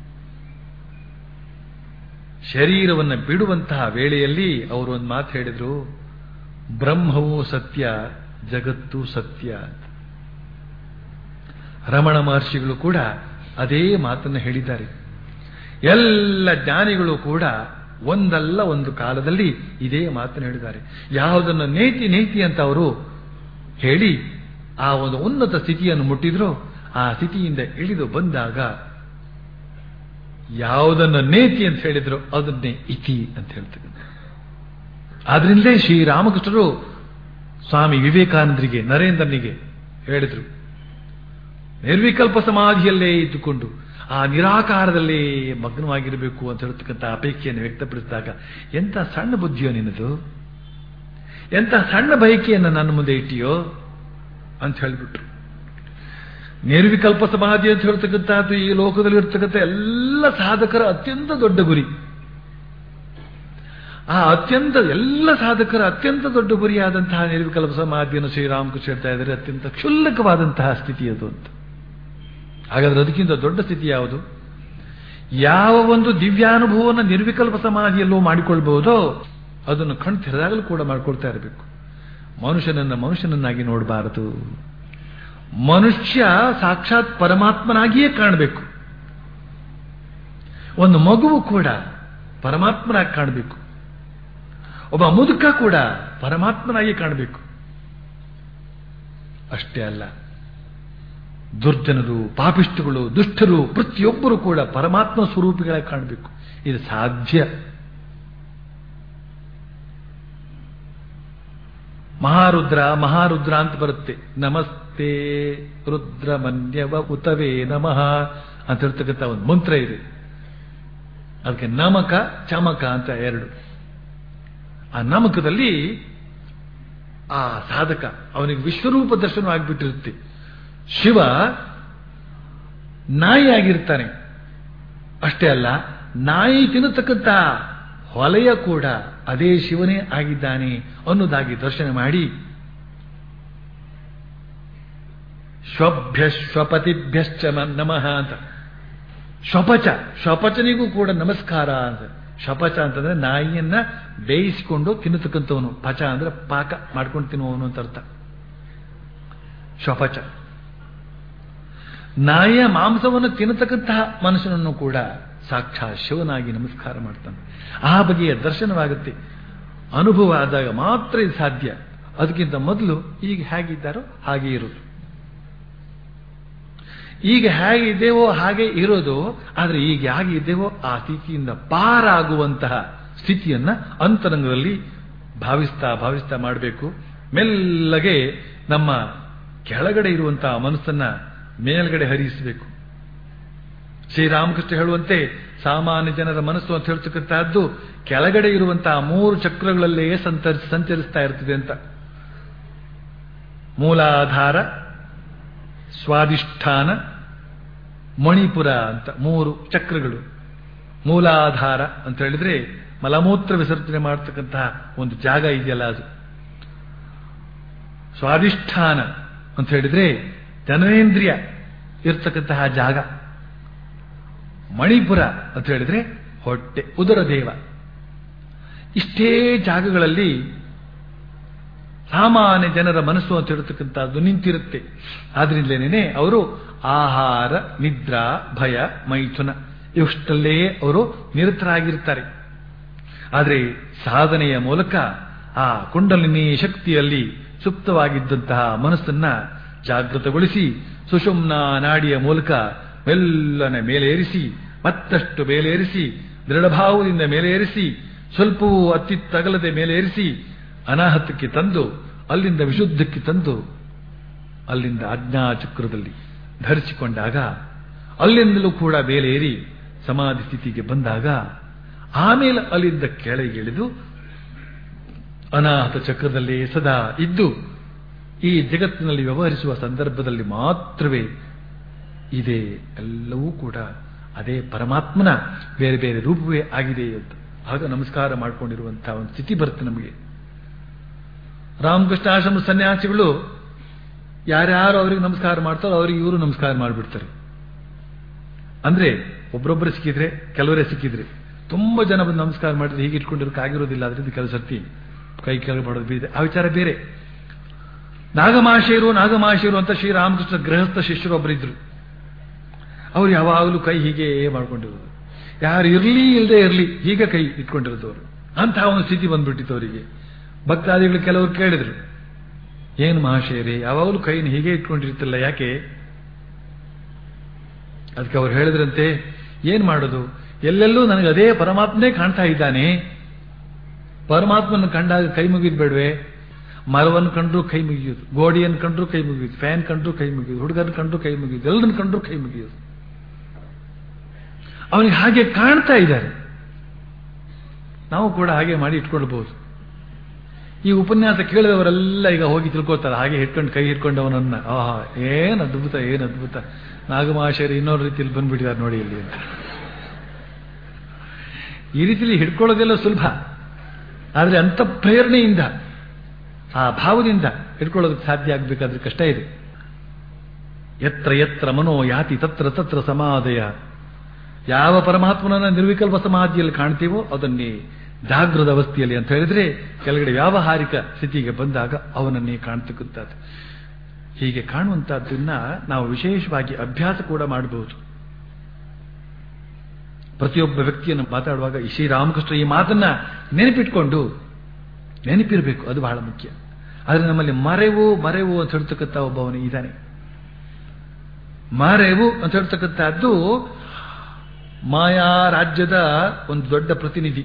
ಶರೀರವನ್ನು ಬಿಡುವಂತಹ ವೇಳೆಯಲ್ಲಿ ಅವರು ಒಂದು ಮಾತು ಹೇಳಿದ್ರು ಬ್ರಹ್ಮವು ಸತ್ಯ ಜಗತ್ತು ಸತ್ಯ ರಮಣ ಮಹರ್ಷಿಗಳು ಕೂಡ ಅದೇ ಮಾತನ್ನು ಹೇಳಿದ್ದಾರೆ ಎಲ್ಲ ಜ್ಞಾನಿಗಳು ಕೂಡ ಒಂದಲ್ಲ ಒಂದು ಕಾಲದಲ್ಲಿ ಇದೇ ಮಾತನ್ನು ಹೇಳಿದ್ದಾರೆ ಯಾವುದನ್ನು ನೇತಿ ನೇತಿ ಅಂತ ಅವರು ಹೇಳಿ ಆ ಒಂದು ಉನ್ನತ ಸ್ಥಿತಿಯನ್ನು ಮುಟ್ಟಿದ್ರು ಆ ಸ್ಥಿತಿಯಿಂದ ಇಳಿದು ಬಂದಾಗ ಯಾವುದನ್ನು ನೇತಿ ಅಂತ ಹೇಳಿದ್ರು ಅದನ್ನೇ ಇತಿ ಅಂತ ಹೇಳ್ತಾರೆ ಆದ್ರಿಂದಲೇ ಶ್ರೀರಾಮಕೃಷ್ಣರು ಸ್ವಾಮಿ ವಿವೇಕಾನಂದರಿಗೆ ನರೇಂದ್ರನಿಗೆ ಹೇಳಿದ್ರು ನಿರ್ವಿಕಲ್ಪ ಸಮಾಧಿಯಲ್ಲೇ ಇದ್ದುಕೊಂಡು ಆ ನಿರಾಕಾರದಲ್ಲೇ ಮಗ್ನವಾಗಿರಬೇಕು ಅಂತ ಹೇಳ್ತಕ್ಕಂಥ ಅಪೇಕ್ಷೆಯನ್ನು ವ್ಯಕ್ತಪಡಿಸಿದಾಗ ಎಂಥ ಸಣ್ಣ ಬುದ್ಧಿಯೋ ನಿನ್ನದು ಎಂಥ ಸಣ್ಣ ಬಯಕೆಯನ್ನು ನನ್ನ ಮುಂದೆ ಇಟ್ಟಿಯೋ ಅಂತ ಹೇಳಿಬಿಟ್ರು ನಿರ್ವಿಕಲ್ಪ ಸಮಾಧಿ ಅಂತ ಹೇಳ್ತಕ್ಕಂಥದ್ದು ಈ ಲೋಕದಲ್ಲಿ ಇರ್ತಕ್ಕಂಥ ಎಲ್ಲ ಸಾಧಕರ ಅತ್ಯಂತ ದೊಡ್ಡ ಗುರಿ ಆ ಅತ್ಯಂತ ಎಲ್ಲ ಸಾಧಕರ ಅತ್ಯಂತ ದೊಡ್ಡ ಗುರಿಯಾದಂತಹ ನಿರ್ವಿಕಲ್ಪ ಸಮಾಧಿಯನ್ನು ಶ್ರೀರಾಮಕೃಷ್ಣ ಹೇಳ್ತಾ ಇದ್ದಾರೆ ಅತ್ಯಂತ ಕ್ಷುಲ್ಲಕವಾದಂತಹ ಸ್ಥಿತಿ ಅದು ಅಂತ ಹಾಗಾದ್ರೆ ಅದಕ್ಕಿಂತ ದೊಡ್ಡ ಸ್ಥಿತಿ ಯಾವುದು ಯಾವ ಒಂದು ದಿವ್ಯಾನುಭವವನ್ನು ನಿರ್ವಿಕಲ್ಪ ಸಮಾಧಿಯಲ್ಲೂ ಮಾಡಿಕೊಳ್ಬಹುದೋ ಅದನ್ನು ಕಣ್ ತೆರೆದಾಗಲೂ ಕೂಡ ಮಾಡ್ಕೊಳ್ತಾ ಇರಬೇಕು ಮನುಷ್ಯನನ್ನ ಮನುಷ್ಯನನ್ನಾಗಿ ನೋಡಬಾರದು ಮನುಷ್ಯ ಸಾಕ್ಷಾತ್ ಪರಮಾತ್ಮನಾಗಿಯೇ ಕಾಣಬೇಕು ಒಂದು ಮಗುವು ಕೂಡ ಪರಮಾತ್ಮನಾಗಿ ಕಾಣಬೇಕು ಒಬ್ಬ ಮುದುಕ ಕೂಡ ಪರಮಾತ್ಮನಾಗಿ ಕಾಣಬೇಕು ಅಷ್ಟೇ ಅಲ್ಲ ದುರ್ಜನರು ಪಾಪಿಷ್ಟಗಳು ದುಷ್ಟರು ಪ್ರತಿಯೊಬ್ಬರು ಕೂಡ ಪರಮಾತ್ಮ ಸ್ವರೂಪಿಗಳಾಗಿ ಕಾಣಬೇಕು ಇದು ಸಾಧ್ಯ ಮಹಾರುದ್ರ ಮಹಾರುದ್ರ ಅಂತ ಬರುತ್ತೆ ನಮಸ್ತೆ ರುದ್ರ ಮನ್ಯವ ಉತವೇ ನಮಃ ಅಂತ ಹೇಳ್ತಕ್ಕಂಥ ಒಂದು ಮಂತ್ರ ಇದೆ ಅದಕ್ಕೆ ನಮಕ ಚಮಕ ಅಂತ ಎರಡು ಆ ನಮಕದಲ್ಲಿ ಆ ಸಾಧಕ ಅವನಿಗೆ ವಿಶ್ವರೂಪ ದರ್ಶನ ಆಗ್ಬಿಟ್ಟಿರುತ್ತೆ ಶಿವ ನಾಯಿಯಾಗಿರ್ತಾನೆ ಅಷ್ಟೇ ಅಲ್ಲ ನಾಯಿ ತಿನ್ನತಕ್ಕಂಥ ಹೊಲೆಯ ಕೂಡ ಅದೇ ಶಿವನೇ ಆಗಿದ್ದಾನೆ ಅನ್ನೋದಾಗಿ ದರ್ಶನ ಮಾಡಿ ಶ್ವಭ್ಯ ಶ್ವಪತಿಭ್ಯಶ್ಚ ನಮಃ ಅಂತ ಶ್ವಪಚ ಶ್ವಪಚನಿಗೂ ಕೂಡ ನಮಸ್ಕಾರ ಅಂತ ಶಪಚ ಅಂತಂದ್ರೆ ನಾಯಿಯನ್ನ ಬೇಯಿಸಿಕೊಂಡು ತಿನ್ನತಕ್ಕಂಥವನು ಪಚ ಅಂದ್ರೆ ಪಾಕ ಮಾಡ್ಕೊಂಡು ತಿನ್ನುವವನು ಅಂತ ಅರ್ಥ ಶ್ವಪಚ ನಾಯಿಯ ಮಾಂಸವನ್ನು ತಿನ್ನತಕ್ಕಂತಹ ಮನುಷ್ಯನನ್ನು ಕೂಡ ಸಾಕ್ಷಾತ್ ಶಿವನಾಗಿ ನಮಸ್ಕಾರ ಮಾಡ್ತಾನೆ ಆ ಬಗೆಯ ದರ್ಶನವಾಗುತ್ತೆ ಅನುಭವ ಆದಾಗ ಮಾತ್ರ ಇದು ಸಾಧ್ಯ ಅದಕ್ಕಿಂತ ಮೊದಲು ಈಗ ಹೇಗಿದ್ದಾರೋ ಹಾಗೆ ಇರೋದು ಈಗ ಹೇಗಿದ್ದೇವೋ ಹಾಗೆ ಇರೋದು ಆದರೆ ಈಗ ಹೇಗಿದ್ದೇವೋ ಆ ಸ್ಥಿತಿಯಿಂದ ಪಾರಾಗುವಂತಹ ಸ್ಥಿತಿಯನ್ನ ಅಂತರಂಗದಲ್ಲಿ ಭಾವಿಸ್ತಾ ಭಾವಿಸ್ತಾ ಮಾಡಬೇಕು ಮೆಲ್ಲಗೆ ನಮ್ಮ ಕೆಳಗಡೆ ಇರುವಂತಹ ಮನಸ್ಸನ್ನ ಮೇಲ್ಗಡೆ ಹರಿಸಬೇಕು ಶ್ರೀರಾಮಕೃಷ್ಣ ಹೇಳುವಂತೆ ಸಾಮಾನ್ಯ ಜನರ ಮನಸ್ಸು ಅಂತ ಹೇಳ್ತಕ್ಕಂತಹದ್ದು ಕೆಳಗಡೆ ಇರುವಂತಹ ಮೂರು ಚಕ್ರಗಳಲ್ಲೇ ಸಂತರಿಸಿ ಸಂಚರಿಸ್ತಾ ಇರ್ತದೆ ಅಂತ ಮೂಲಾಧಾರ ಸ್ವಾದಿಷ್ಠಾನ ಮಣಿಪುರ ಅಂತ ಮೂರು ಚಕ್ರಗಳು ಮೂಲಾಧಾರ ಅಂತ ಹೇಳಿದ್ರೆ ಮಲಮೂತ್ರ ವಿಸರ್ಜನೆ ಮಾಡತಕ್ಕಂತಹ ಒಂದು ಜಾಗ ಇದೆಯಲ್ಲ ಅದು ಸ್ವಾದಿಷ್ಠಾನ ಅಂತ ಹೇಳಿದ್ರೆ ಜನನೇಂದ್ರಿಯ ಇರ್ತಕ್ಕಂತಹ ಜಾಗ ಮಣಿಪುರ ಅಂತ ಹೇಳಿದ್ರೆ ಹೊಟ್ಟೆ ಉದರ ದೇವ ಇಷ್ಟೇ ಜಾಗಗಳಲ್ಲಿ ಸಾಮಾನ್ಯ ಜನರ ಮನಸ್ಸು ಅಂತ ಹೇಳ್ತಕ್ಕಂಥದ್ದು ನಿಂತಿರುತ್ತೆ ಆದ್ರಿಂದಲೇನೆ ಅವರು ಆಹಾರ ನಿದ್ರಾ ಭಯ ಮೈಥುನ ಇಷ್ಟಲ್ಲೇ ಅವರು ನಿರತರಾಗಿರ್ತಾರೆ ಆದರೆ ಸಾಧನೆಯ ಮೂಲಕ ಆ ಕುಂಡಲಿನಿ ಶಕ್ತಿಯಲ್ಲಿ ಸುಪ್ತವಾಗಿದ್ದಂತಹ ಮನಸ್ಸನ್ನ ಜಾಗೃತಗೊಳಿಸಿ ಸುಷುಮ್ನ ನಾಡಿಯ ಮೂಲಕ ಮೆಲ್ಲನೆ ಮೇಲೇರಿಸಿ ಮತ್ತಷ್ಟು ಮೇಲೇರಿಸಿ ದೃಢಭಾವದಿಂದ ಮೇಲೇರಿಸಿ ಸ್ವಲ್ಪವೂ ಅತ್ತಿತ್ತಗಲದೆ ಮೇಲೇರಿಸಿ ಅನಾಹತಕ್ಕೆ ತಂದು ಅಲ್ಲಿಂದ ವಿಶುದ್ಧಕ್ಕೆ ತಂದು ಅಲ್ಲಿಂದ ಆಜ್ಞಾಚಕ್ರದಲ್ಲಿ ಧರಿಸಿಕೊಂಡಾಗ ಅಲ್ಲಿಂದಲೂ ಕೂಡ ಬೇಲೇರಿ ಸಮಾಧಿ ಸ್ಥಿತಿಗೆ ಬಂದಾಗ ಆಮೇಲೆ ಅಲ್ಲಿಂದ ಕೆಳಗಿಳಿದು ಅನಾಹತ ಚಕ್ರದಲ್ಲಿ ಸದಾ ಇದ್ದು ಈ ಜಗತ್ತಿನಲ್ಲಿ ವ್ಯವಹರಿಸುವ ಸಂದರ್ಭದಲ್ಲಿ ಮಾತ್ರವೇ ಇದೆ ಎಲ್ಲವೂ ಕೂಡ ಅದೇ ಪರಮಾತ್ಮನ ಬೇರೆ ಬೇರೆ ರೂಪವೇ ಆಗಿದೆ ಅಂತ ಆಗ ನಮಸ್ಕಾರ ಮಾಡಿಕೊಂಡಿರುವಂತಹ ಒಂದು ಸ್ಥಿತಿ ಬರುತ್ತೆ ನಮಗೆ ರಾಮಕೃಷ್ಣ ಆಶ್ರಮ ಸನ್ಯಾಸಿಗಳು ಯಾರ್ಯಾರು ಅವರಿಗೆ ನಮಸ್ಕಾರ ಮಾಡ್ತಾರೋ ಅವರಿಗೆ ಇವರು ನಮಸ್ಕಾರ ಮಾಡಿಬಿಡ್ತಾರೆ ಅಂದ್ರೆ ಒಬ್ಬರೊಬ್ಬರು ಸಿಕ್ಕಿದ್ರೆ ಕೆಲವರೇ ಸಿಕ್ಕಿದ್ರೆ ತುಂಬಾ ಜನ ಬಂದು ನಮಸ್ಕಾರ ಮಾಡಿದ್ರೆ ಹೀಗೆ ಇಟ್ಕೊಂಡಿರೋಕೆ ಆಗಿರೋದಿಲ್ಲ ಅದರಿಂದ ಕೆಲವು ಸರ್ತಿ ಕೈ ಕೆಳಗೆ ಮಾಡೋದು ಬೇರೆ ಆ ವಿಚಾರ ಬೇರೆ ನಾಗಮಾಶೆಯರು ನಾಗಮಾಶೆಯರು ಅಂತ ಶ್ರೀರಾಮಕೃಷ್ಣ ಗೃಹಸ್ಥ ಶಿಷ್ಯರು ಒಬ್ಬರಿದ್ರು ಅವ್ರು ಯಾವಾಗಲೂ ಕೈ ಹೀಗೆ ಮಾಡ್ಕೊಂಡಿರೋದು ಯಾರು ಇರ್ಲಿ ಇಲ್ಲದೆ ಇರಲಿ ಹೀಗೆ ಕೈ ಇಟ್ಕೊಂಡಿರೋದು ಅವರು ಅಂತಹ ಒಂದು ಸ್ಥಿತಿ ಬಂದ್ಬಿಟ್ಟಿತ್ತು ಅವರಿಗೆ ಭಕ್ತಾದಿಗಳು ಕೆಲವರು ಕೇಳಿದ್ರು ಏನು ಮಹಾಶಯರೇ ಯಾವಾಗಲೂ ಕೈನ ಹೀಗೆ ಇಟ್ಕೊಂಡಿರ್ತಿಲ್ಲ ಯಾಕೆ ಅದಕ್ಕೆ ಅವ್ರು ಹೇಳಿದ್ರಂತೆ ಏನ್ ಮಾಡೋದು ಎಲ್ಲೆಲ್ಲೂ ನನಗೆ ಅದೇ ಪರಮಾತ್ಮನೇ ಕಾಣ್ತಾ ಇದ್ದಾನೆ ಪರಮಾತ್ಮನ ಕಂಡಾಗ ಕೈ ಮುಗಿದ್ ಬೇಡ್ವೆ ಮರವನ್ನು ಕಂಡ್ರು ಕೈ ಮುಗಿಯೋದು ಗೋಡಿಯನ್ನು ಕಂಡ್ರು ಕೈ ಮುಗಿಯೋದು ಫ್ಯಾನ್ ಕಂಡ್ರು ಕೈ ಮುಗಿಯೋದು ಹುಡುಗನ ಕಂಡ್ರು ಕೈ ಮುಗಿಯೋದು ಎಲ್ಲರನ್ನ ಕಂಡ್ರು ಕೈ ಮುಗಿಯೋದು ಅವನಿಗೆ ಹಾಗೆ ಕಾಣ್ತಾ ಇದ್ದಾರೆ ನಾವು ಕೂಡ ಹಾಗೆ ಮಾಡಿ ಇಟ್ಕೊಳ್ಬಹುದು ಈ ಉಪನ್ಯಾಸ ಕೇಳಿದವರೆಲ್ಲ ಈಗ ಹೋಗಿ ತಿಳ್ಕೊಳ್ತಾರೆ ಹಾಗೆ ಹಿಡ್ಕೊಂಡು ಕೈ ಹಿಡ್ಕೊಂಡವನನ್ನ ಆಹಾ ಏನ್ ಅದ್ಭುತ ಏನ್ ಅದ್ಭುತ ನಾಗಮಹಾಶಯರು ಇನ್ನೊಂದು ರೀತಿಯಲ್ಲಿ ಬಂದ್ಬಿಟ್ಟಿದ್ದಾರೆ ನೋಡಿ ಇಲ್ಲಿ ಅಂತ ಈ ರೀತಿಯಲ್ಲಿ ಹಿಡ್ಕೊಳ್ಳೋದೆಲ್ಲ ಸುಲಭ ಆದ್ರೆ ಅಂತ ಪ್ರೇರಣೆಯಿಂದ ಆ ಭಾವದಿಂದ ಹಿಡ್ಕೊಳ್ಳೋದಕ್ಕೆ ಸಾಧ್ಯ ಆಗ್ಬೇಕಾದ್ರೆ ಕಷ್ಟ ಇದೆ ಎತ್ರ ಎತ್ರ ಮನೋ ಯಾತಿ ತತ್ರ ತತ್ರ ಸಮಾಧಯ ಯಾವ ಪರಮಾತ್ಮನನ್ನ ನಿರ್ವಿಕಲ್ಪ ಸಮಾಧಿಯಲ್ಲಿ ಕಾಣ್ತೀವೋ ಅದನ್ನೇ ಜಾಗೃತ ಅವಸ್ಥೆಯಲ್ಲಿ ಅಂತ ಹೇಳಿದ್ರೆ ಕೆಳಗಡೆ ವ್ಯಾವಹಾರಿಕ ಸ್ಥಿತಿಗೆ ಬಂದಾಗ ಅವನನ್ನೇ ಕಾಣ್ತಕ್ಕಂಥದ್ದು ಹೀಗೆ ಕಾಣುವಂತಹದ್ದನ್ನ ನಾವು ವಿಶೇಷವಾಗಿ ಅಭ್ಯಾಸ ಕೂಡ ಮಾಡಬಹುದು ಪ್ರತಿಯೊಬ್ಬ ವ್ಯಕ್ತಿಯನ್ನು ಮಾತಾಡುವಾಗ ಈ ಶ್ರೀರಾಮಕೃಷ್ಣ ಈ ಮಾತನ್ನ ನೆನಪಿಟ್ಕೊಂಡು ನೆನಪಿರಬೇಕು ಅದು ಬಹಳ ಮುಖ್ಯ ಆದ್ರೆ ನಮ್ಮಲ್ಲಿ ಮರೆವು ಮರೆವು ಅಂತ ಹೇಳ್ತಕ್ಕಂಥ ಒಬ್ಬವನು ಇದ್ದಾನೆ ಮರೆವು ಅಂತ ಹೇಳ್ತಕ್ಕಂಥದ್ದು ಮಾಯಾ ರಾಜ್ಯದ ಒಂದು ದೊಡ್ಡ ಪ್ರತಿನಿಧಿ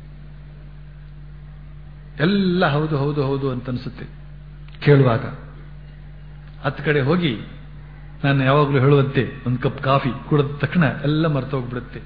ಎಲ್ಲ ಹೌದು ಹೌದು ಹೌದು ಅಂತ ಅನಿಸುತ್ತೆ ಕೇಳುವಾಗ ಹತ್ತು ಕಡೆ ಹೋಗಿ ನಾನು ಯಾವಾಗಲೂ ಹೇಳುವಂತೆ ಒಂದು ಕಪ್ ಕಾಫಿ ಕುಡಿದ ತಕ್ಷಣ ಎಲ್ಲ ಮರ್ತೋಗ್ಬಿಡುತ್ತೆ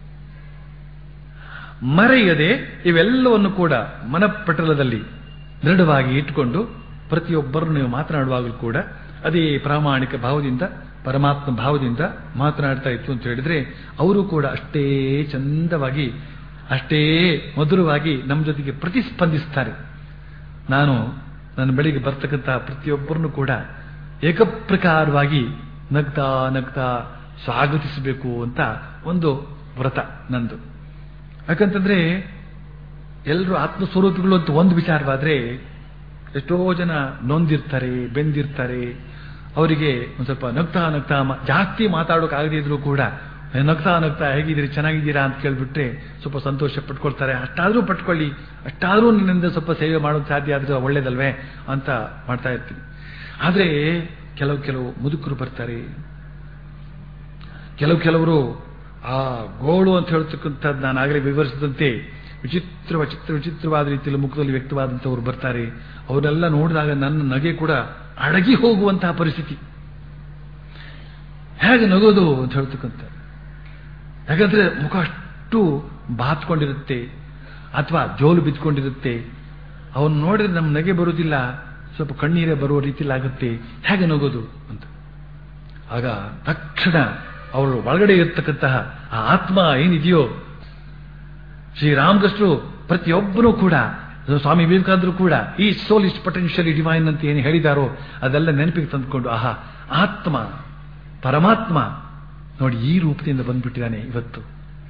ಮರೆಯದೆ ಇವೆಲ್ಲವನ್ನು ಕೂಡ ಮನಪಟಲದಲ್ಲಿ ದೃಢವಾಗಿ ಇಟ್ಟುಕೊಂಡು ಪ್ರತಿಯೊಬ್ಬರನ್ನು ನೀವು ಮಾತನಾಡುವಾಗಲೂ ಕೂಡ ಅದೇ ಪ್ರಾಮಾಣಿಕ ಭಾವದಿಂದ ಪರಮಾತ್ಮ ಭಾವದಿಂದ ಮಾತನಾಡ್ತಾ ಇತ್ತು ಅಂತ ಹೇಳಿದ್ರೆ ಅವರು ಕೂಡ ಅಷ್ಟೇ ಚಂದವಾಗಿ ಅಷ್ಟೇ ಮಧುರವಾಗಿ ನಮ್ಮ ಜೊತೆಗೆ ಪ್ರತಿಸ್ಪಂದಿಸ್ತಾರೆ ನಾನು ನನ್ನ ಬೆಳಿಗ್ಗೆ ಬರ್ತಕ್ಕಂಥ ಪ್ರತಿಯೊಬ್ಬರನ್ನು ಕೂಡ ಏಕಪ್ರಕಾರವಾಗಿ ನಗ್ತಾ ನಗ್ತಾ ಸ್ವಾಗತಿಸಬೇಕು ಅಂತ ಒಂದು ವ್ರತ ನಂದು ಯಾಕಂತಂದ್ರೆ ಎಲ್ಲರೂ ಆತ್ಮಸ್ವರೂಪಿಗಳು ಅಂತ ಒಂದು ವಿಚಾರವಾದ್ರೆ ಎಷ್ಟೋ ಜನ ನೊಂದಿರ್ತಾರೆ ಬೆಂದಿರ್ತಾರೆ ಅವರಿಗೆ ಒಂದು ಸ್ವಲ್ಪ ನಗ್ತಾ ನಗ್ತಾ ಮ- ಜಾಸ್ತಿ ಮಾತಾಡೋಕ್ಕಾಗದೇ ಇದ್ರು ಕೂಡ ನಗ್ತಾ ನಗ್ತಾ ಹೇಗಿದ್ದೀರಿ ಚೆನ್ನಾಗಿದ್ದೀರಾ ಅಂತ ಕೇಳ್ಬಿಟ್ರೆ ಸ್ವಲ್ಪ ಸಂತೋಷ ಪಟ್ಕೊಳ್ತಾರೆ ಅಷ್ಟಾದ್ರೂ ಪಟ್ಕೊಳ್ಳಿ ಅಷ್ಟಾದ್ರೂ ನಿನ್ನಿಂದ ಸ್ವಲ್ಪ ಸೇವೆ ಮಾಡೋದು ಸಾಧ್ಯ ಆದ್ರೆ ಒಳ್ಳೇದಲ್ವೇ ಅಂತ ಮಾಡ್ತಾ ಇರ್ತೀನಿ ಆದ್ರೆ ಕೆಲವು ಕೆಲವು ಮುದುಕರು ಬರ್ತಾರೆ ಕೆಲವು ಕೆಲವರು ಆ ಗೋಳು ಅಂತ ಹೇಳ್ತಕ್ಕಂಥದ್ದು ನಾನು ಆಗಲೇ ವಿವರಿಸಿದಂತೆ ವಿಚಿತ್ರ ವಿಚಿತ್ರ ವಿಚಿತ್ರವಾದ ರೀತಿಯಲ್ಲಿ ಮುಖದಲ್ಲಿ ವ್ಯಕ್ತವಾದಂಥವ್ರು ಬರ್ತಾರೆ ಅವರೆಲ್ಲ ನೋಡಿದಾಗ ನನ್ನ ನಗೆ ಕೂಡ ಅಡಗಿ ಹೋಗುವಂತಹ ಪರಿಸ್ಥಿತಿ ಹೇಗೆ ನಗೋದು ಅಂತ ಹೇಳ್ತಕ್ಕಂಥ ಯಾಕಂದ್ರೆ ಮುಖ ಅಷ್ಟು ಬಾತ್ಕೊಂಡಿರುತ್ತೆ ಅಥವಾ ಜೋಲು ಬಿದ್ಕೊಂಡಿರುತ್ತೆ ಅವನು ನೋಡಿದ್ರೆ ನಮ್ಮ ನಗೆ ಬರುವುದಿಲ್ಲ ಸ್ವಲ್ಪ ಕಣ್ಣೀರೇ ಬರುವ ರೀತಿಯಲ್ಲಿ ಆಗುತ್ತೆ ಹೇಗೆ ನಗೋದು ಅಂತ ಆಗ ತಕ್ಷಣ ಅವರು ಒಳಗಡೆ ಇರತಕ್ಕಂತಹ ಆ ಆತ್ಮ ಏನಿದೆಯೋ ಶ್ರೀರಾಮಕೃಷ್ಣರು ಪ್ರತಿಯೊಬ್ಬರೂ ಕೂಡ ಸ್ವಾಮಿ ವಿವೇಕಾನಂದರು ಕೂಡ ಈ ಸೋಲ್ ಇಸ್ ಪೊಟೆನ್ಷಿಯಲಿ ಡಿವೈನ್ ಅಂತ ಏನು ಹೇಳಿದಾರೋ ಅದೆಲ್ಲ ನೆನಪಿಗೆ ತಂದುಕೊಂಡು ಆಹಾ ಆತ್ಮ ಪರಮಾತ್ಮ ನೋಡಿ ಈ ರೂಪದಿಂದ ಬಂದ್ಬಿಟ್ಟಿದ್ದಾನೆ ಇವತ್ತು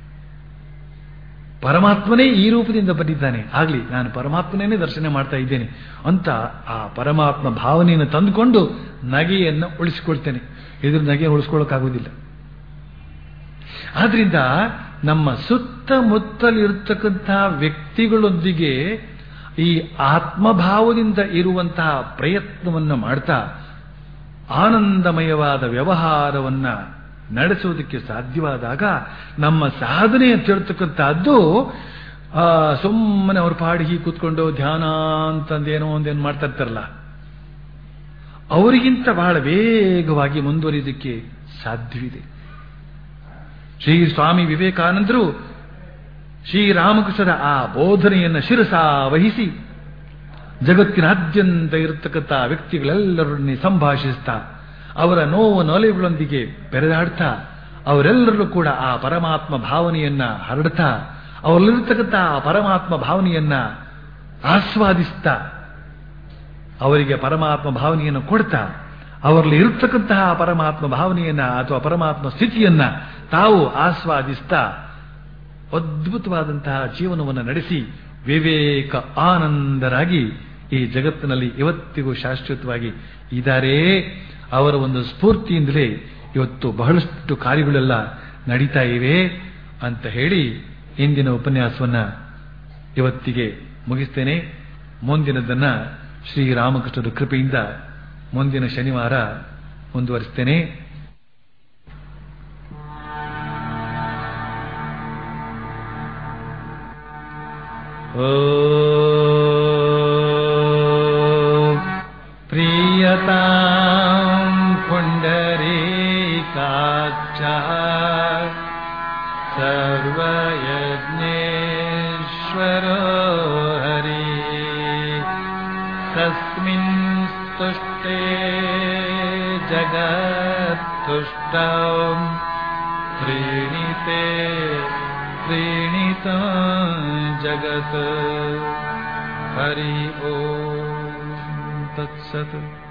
ಪರಮಾತ್ಮನೇ ಈ ರೂಪದಿಂದ ಬಂದಿದ್ದಾನೆ ಆಗ್ಲಿ ನಾನು ಪರಮಾತ್ಮನೇ ದರ್ಶನ ಮಾಡ್ತಾ ಇದ್ದೇನೆ ಅಂತ ಆ ಪರಮಾತ್ಮ ಭಾವನೆಯನ್ನು ತಂದುಕೊಂಡು ನಗೆಯನ್ನು ಉಳಿಸಿಕೊಳ್ತೇನೆ ಇದ್ರ ನಗೆ ಉಳಿಸ್ಕೊಳ್ಳೋಕ್ಕಾಗೋದಿಲ್ಲ ಆದ್ರಿಂದ ನಮ್ಮ ಸುತ್ತಮುತ್ತಲಿರ್ತಕ್ಕಂತಹ ವ್ಯಕ್ತಿಗಳೊಂದಿಗೆ ಈ ಆತ್ಮಭಾವದಿಂದ ಇರುವಂತಹ ಪ್ರಯತ್ನವನ್ನು ಮಾಡ್ತಾ ಆನಂದಮಯವಾದ ವ್ಯವಹಾರವನ್ನ ನಡೆಸುವುದಕ್ಕೆ ಸಾಧ್ಯವಾದಾಗ ನಮ್ಮ ಸಾಧನೆ ಅಂತ ಹೇಳ್ತಕ್ಕಂಥದ್ದು ಆ, ಸುಮ್ಮನೆ ಅವ್ರ ಪಾಡಿ ಹೀಗೆ ಕೂತ್ಕೊಂಡು ಧ್ಯಾನ ಅಂತಂದೇನೋ ಒಂದೇನು ಮಾಡ್ತಾ ಇರ್ತಾರಲ್ಲ ಅವರಿಗಿಂತ ಬಹಳ ವೇಗವಾಗಿ ಮುಂದುವರಿಯೋದಕ್ಕೆ ಸಾಧ್ಯವಿದೆ ಶ್ರೀ ಸ್ವಾಮಿ ವಿವೇಕಾನಂದರು ಶ್ರೀರಾಮಕೃಷ್ಣರ ಆ ಬೋಧನೆಯನ್ನು ಶಿರಸ ವಹಿಸಿ ಜಗತ್ತಿನಾದ್ಯಂತ ಇರತಕ್ಕಂಥ ವ್ಯಕ್ತಿಗಳೆಲ್ಲರನ್ನೇ ಸಂಭಾಷಿಸ್ತಾ ಅವರ ನೋವು ನೊಲೆಗಳೊಂದಿಗೆ ಬೆರೆದಾಡ್ತಾ ಅವರೆಲ್ಲರಲ್ಲೂ ಕೂಡ ಆ ಪರಮಾತ್ಮ ಭಾವನೆಯನ್ನ ಹರಡ್ತಾ ಅವರಲ್ಲಿರ್ತಕ್ಕಂಥ ಆ ಪರಮಾತ್ಮ ಭಾವನೆಯನ್ನ ಆಸ್ವಾದಿಸ್ತಾ ಅವರಿಗೆ ಪರಮಾತ್ಮ ಭಾವನೆಯನ್ನು ಕೊಡ್ತಾ ಅವರಲ್ಲಿ ಇರತಕ್ಕಂತಹ ಪರಮಾತ್ಮ ಭಾವನೆಯನ್ನ ಅಥವಾ ಪರಮಾತ್ಮ ಸ್ಥಿತಿಯನ್ನ ತಾವು ಆಸ್ವಾದಿಸ್ತಾ ಅದ್ಭುತವಾದಂತಹ ಜೀವನವನ್ನು ನಡೆಸಿ ವಿವೇಕ ಆನಂದರಾಗಿ ಈ ಜಗತ್ತಿನಲ್ಲಿ ಇವತ್ತಿಗೂ ಶಾಶ್ವತವಾಗಿ ಇದ್ದಾರೆ ಅವರ ಒಂದು ಸ್ಫೂರ್ತಿಯಿಂದಲೇ ಇವತ್ತು ಬಹಳಷ್ಟು ಕಾರ್ಯಗಳೆಲ್ಲ ನಡೀತಾ ಇವೆ ಅಂತ ಹೇಳಿ ಇಂದಿನ ಉಪನ್ಯಾಸವನ್ನ ಇವತ್ತಿಗೆ ಮುಗಿಸ್ತೇನೆ ಮುಂದಿನದನ್ನ ಶ್ರೀರಾಮಕೃಷ್ಣರ ಕೃಪೆಯಿಂದ ಮುಂದಿನ ಶನಿವಾರ ಮುಂದುವರಿಸ್ತೇನೆ ಓಂ ಪ್ರಿಯತಾಂ ಪುಂಡರೀಕಾಕ್ಷ ಸರ್ವಯಜ್ಞೇಶ್ವರೋ ಹರಿ ತಸ್ಮಿನ್ ಸ್ತುಷ್ಟೇ ಜಗತ್ತುಷ್ಟಂ ಪ್ರೀಣಿತೆ ಪ್ರೀಣಿತ ಜಗತ್ ಹರಿ ಓಂ ತತ್ಸತ್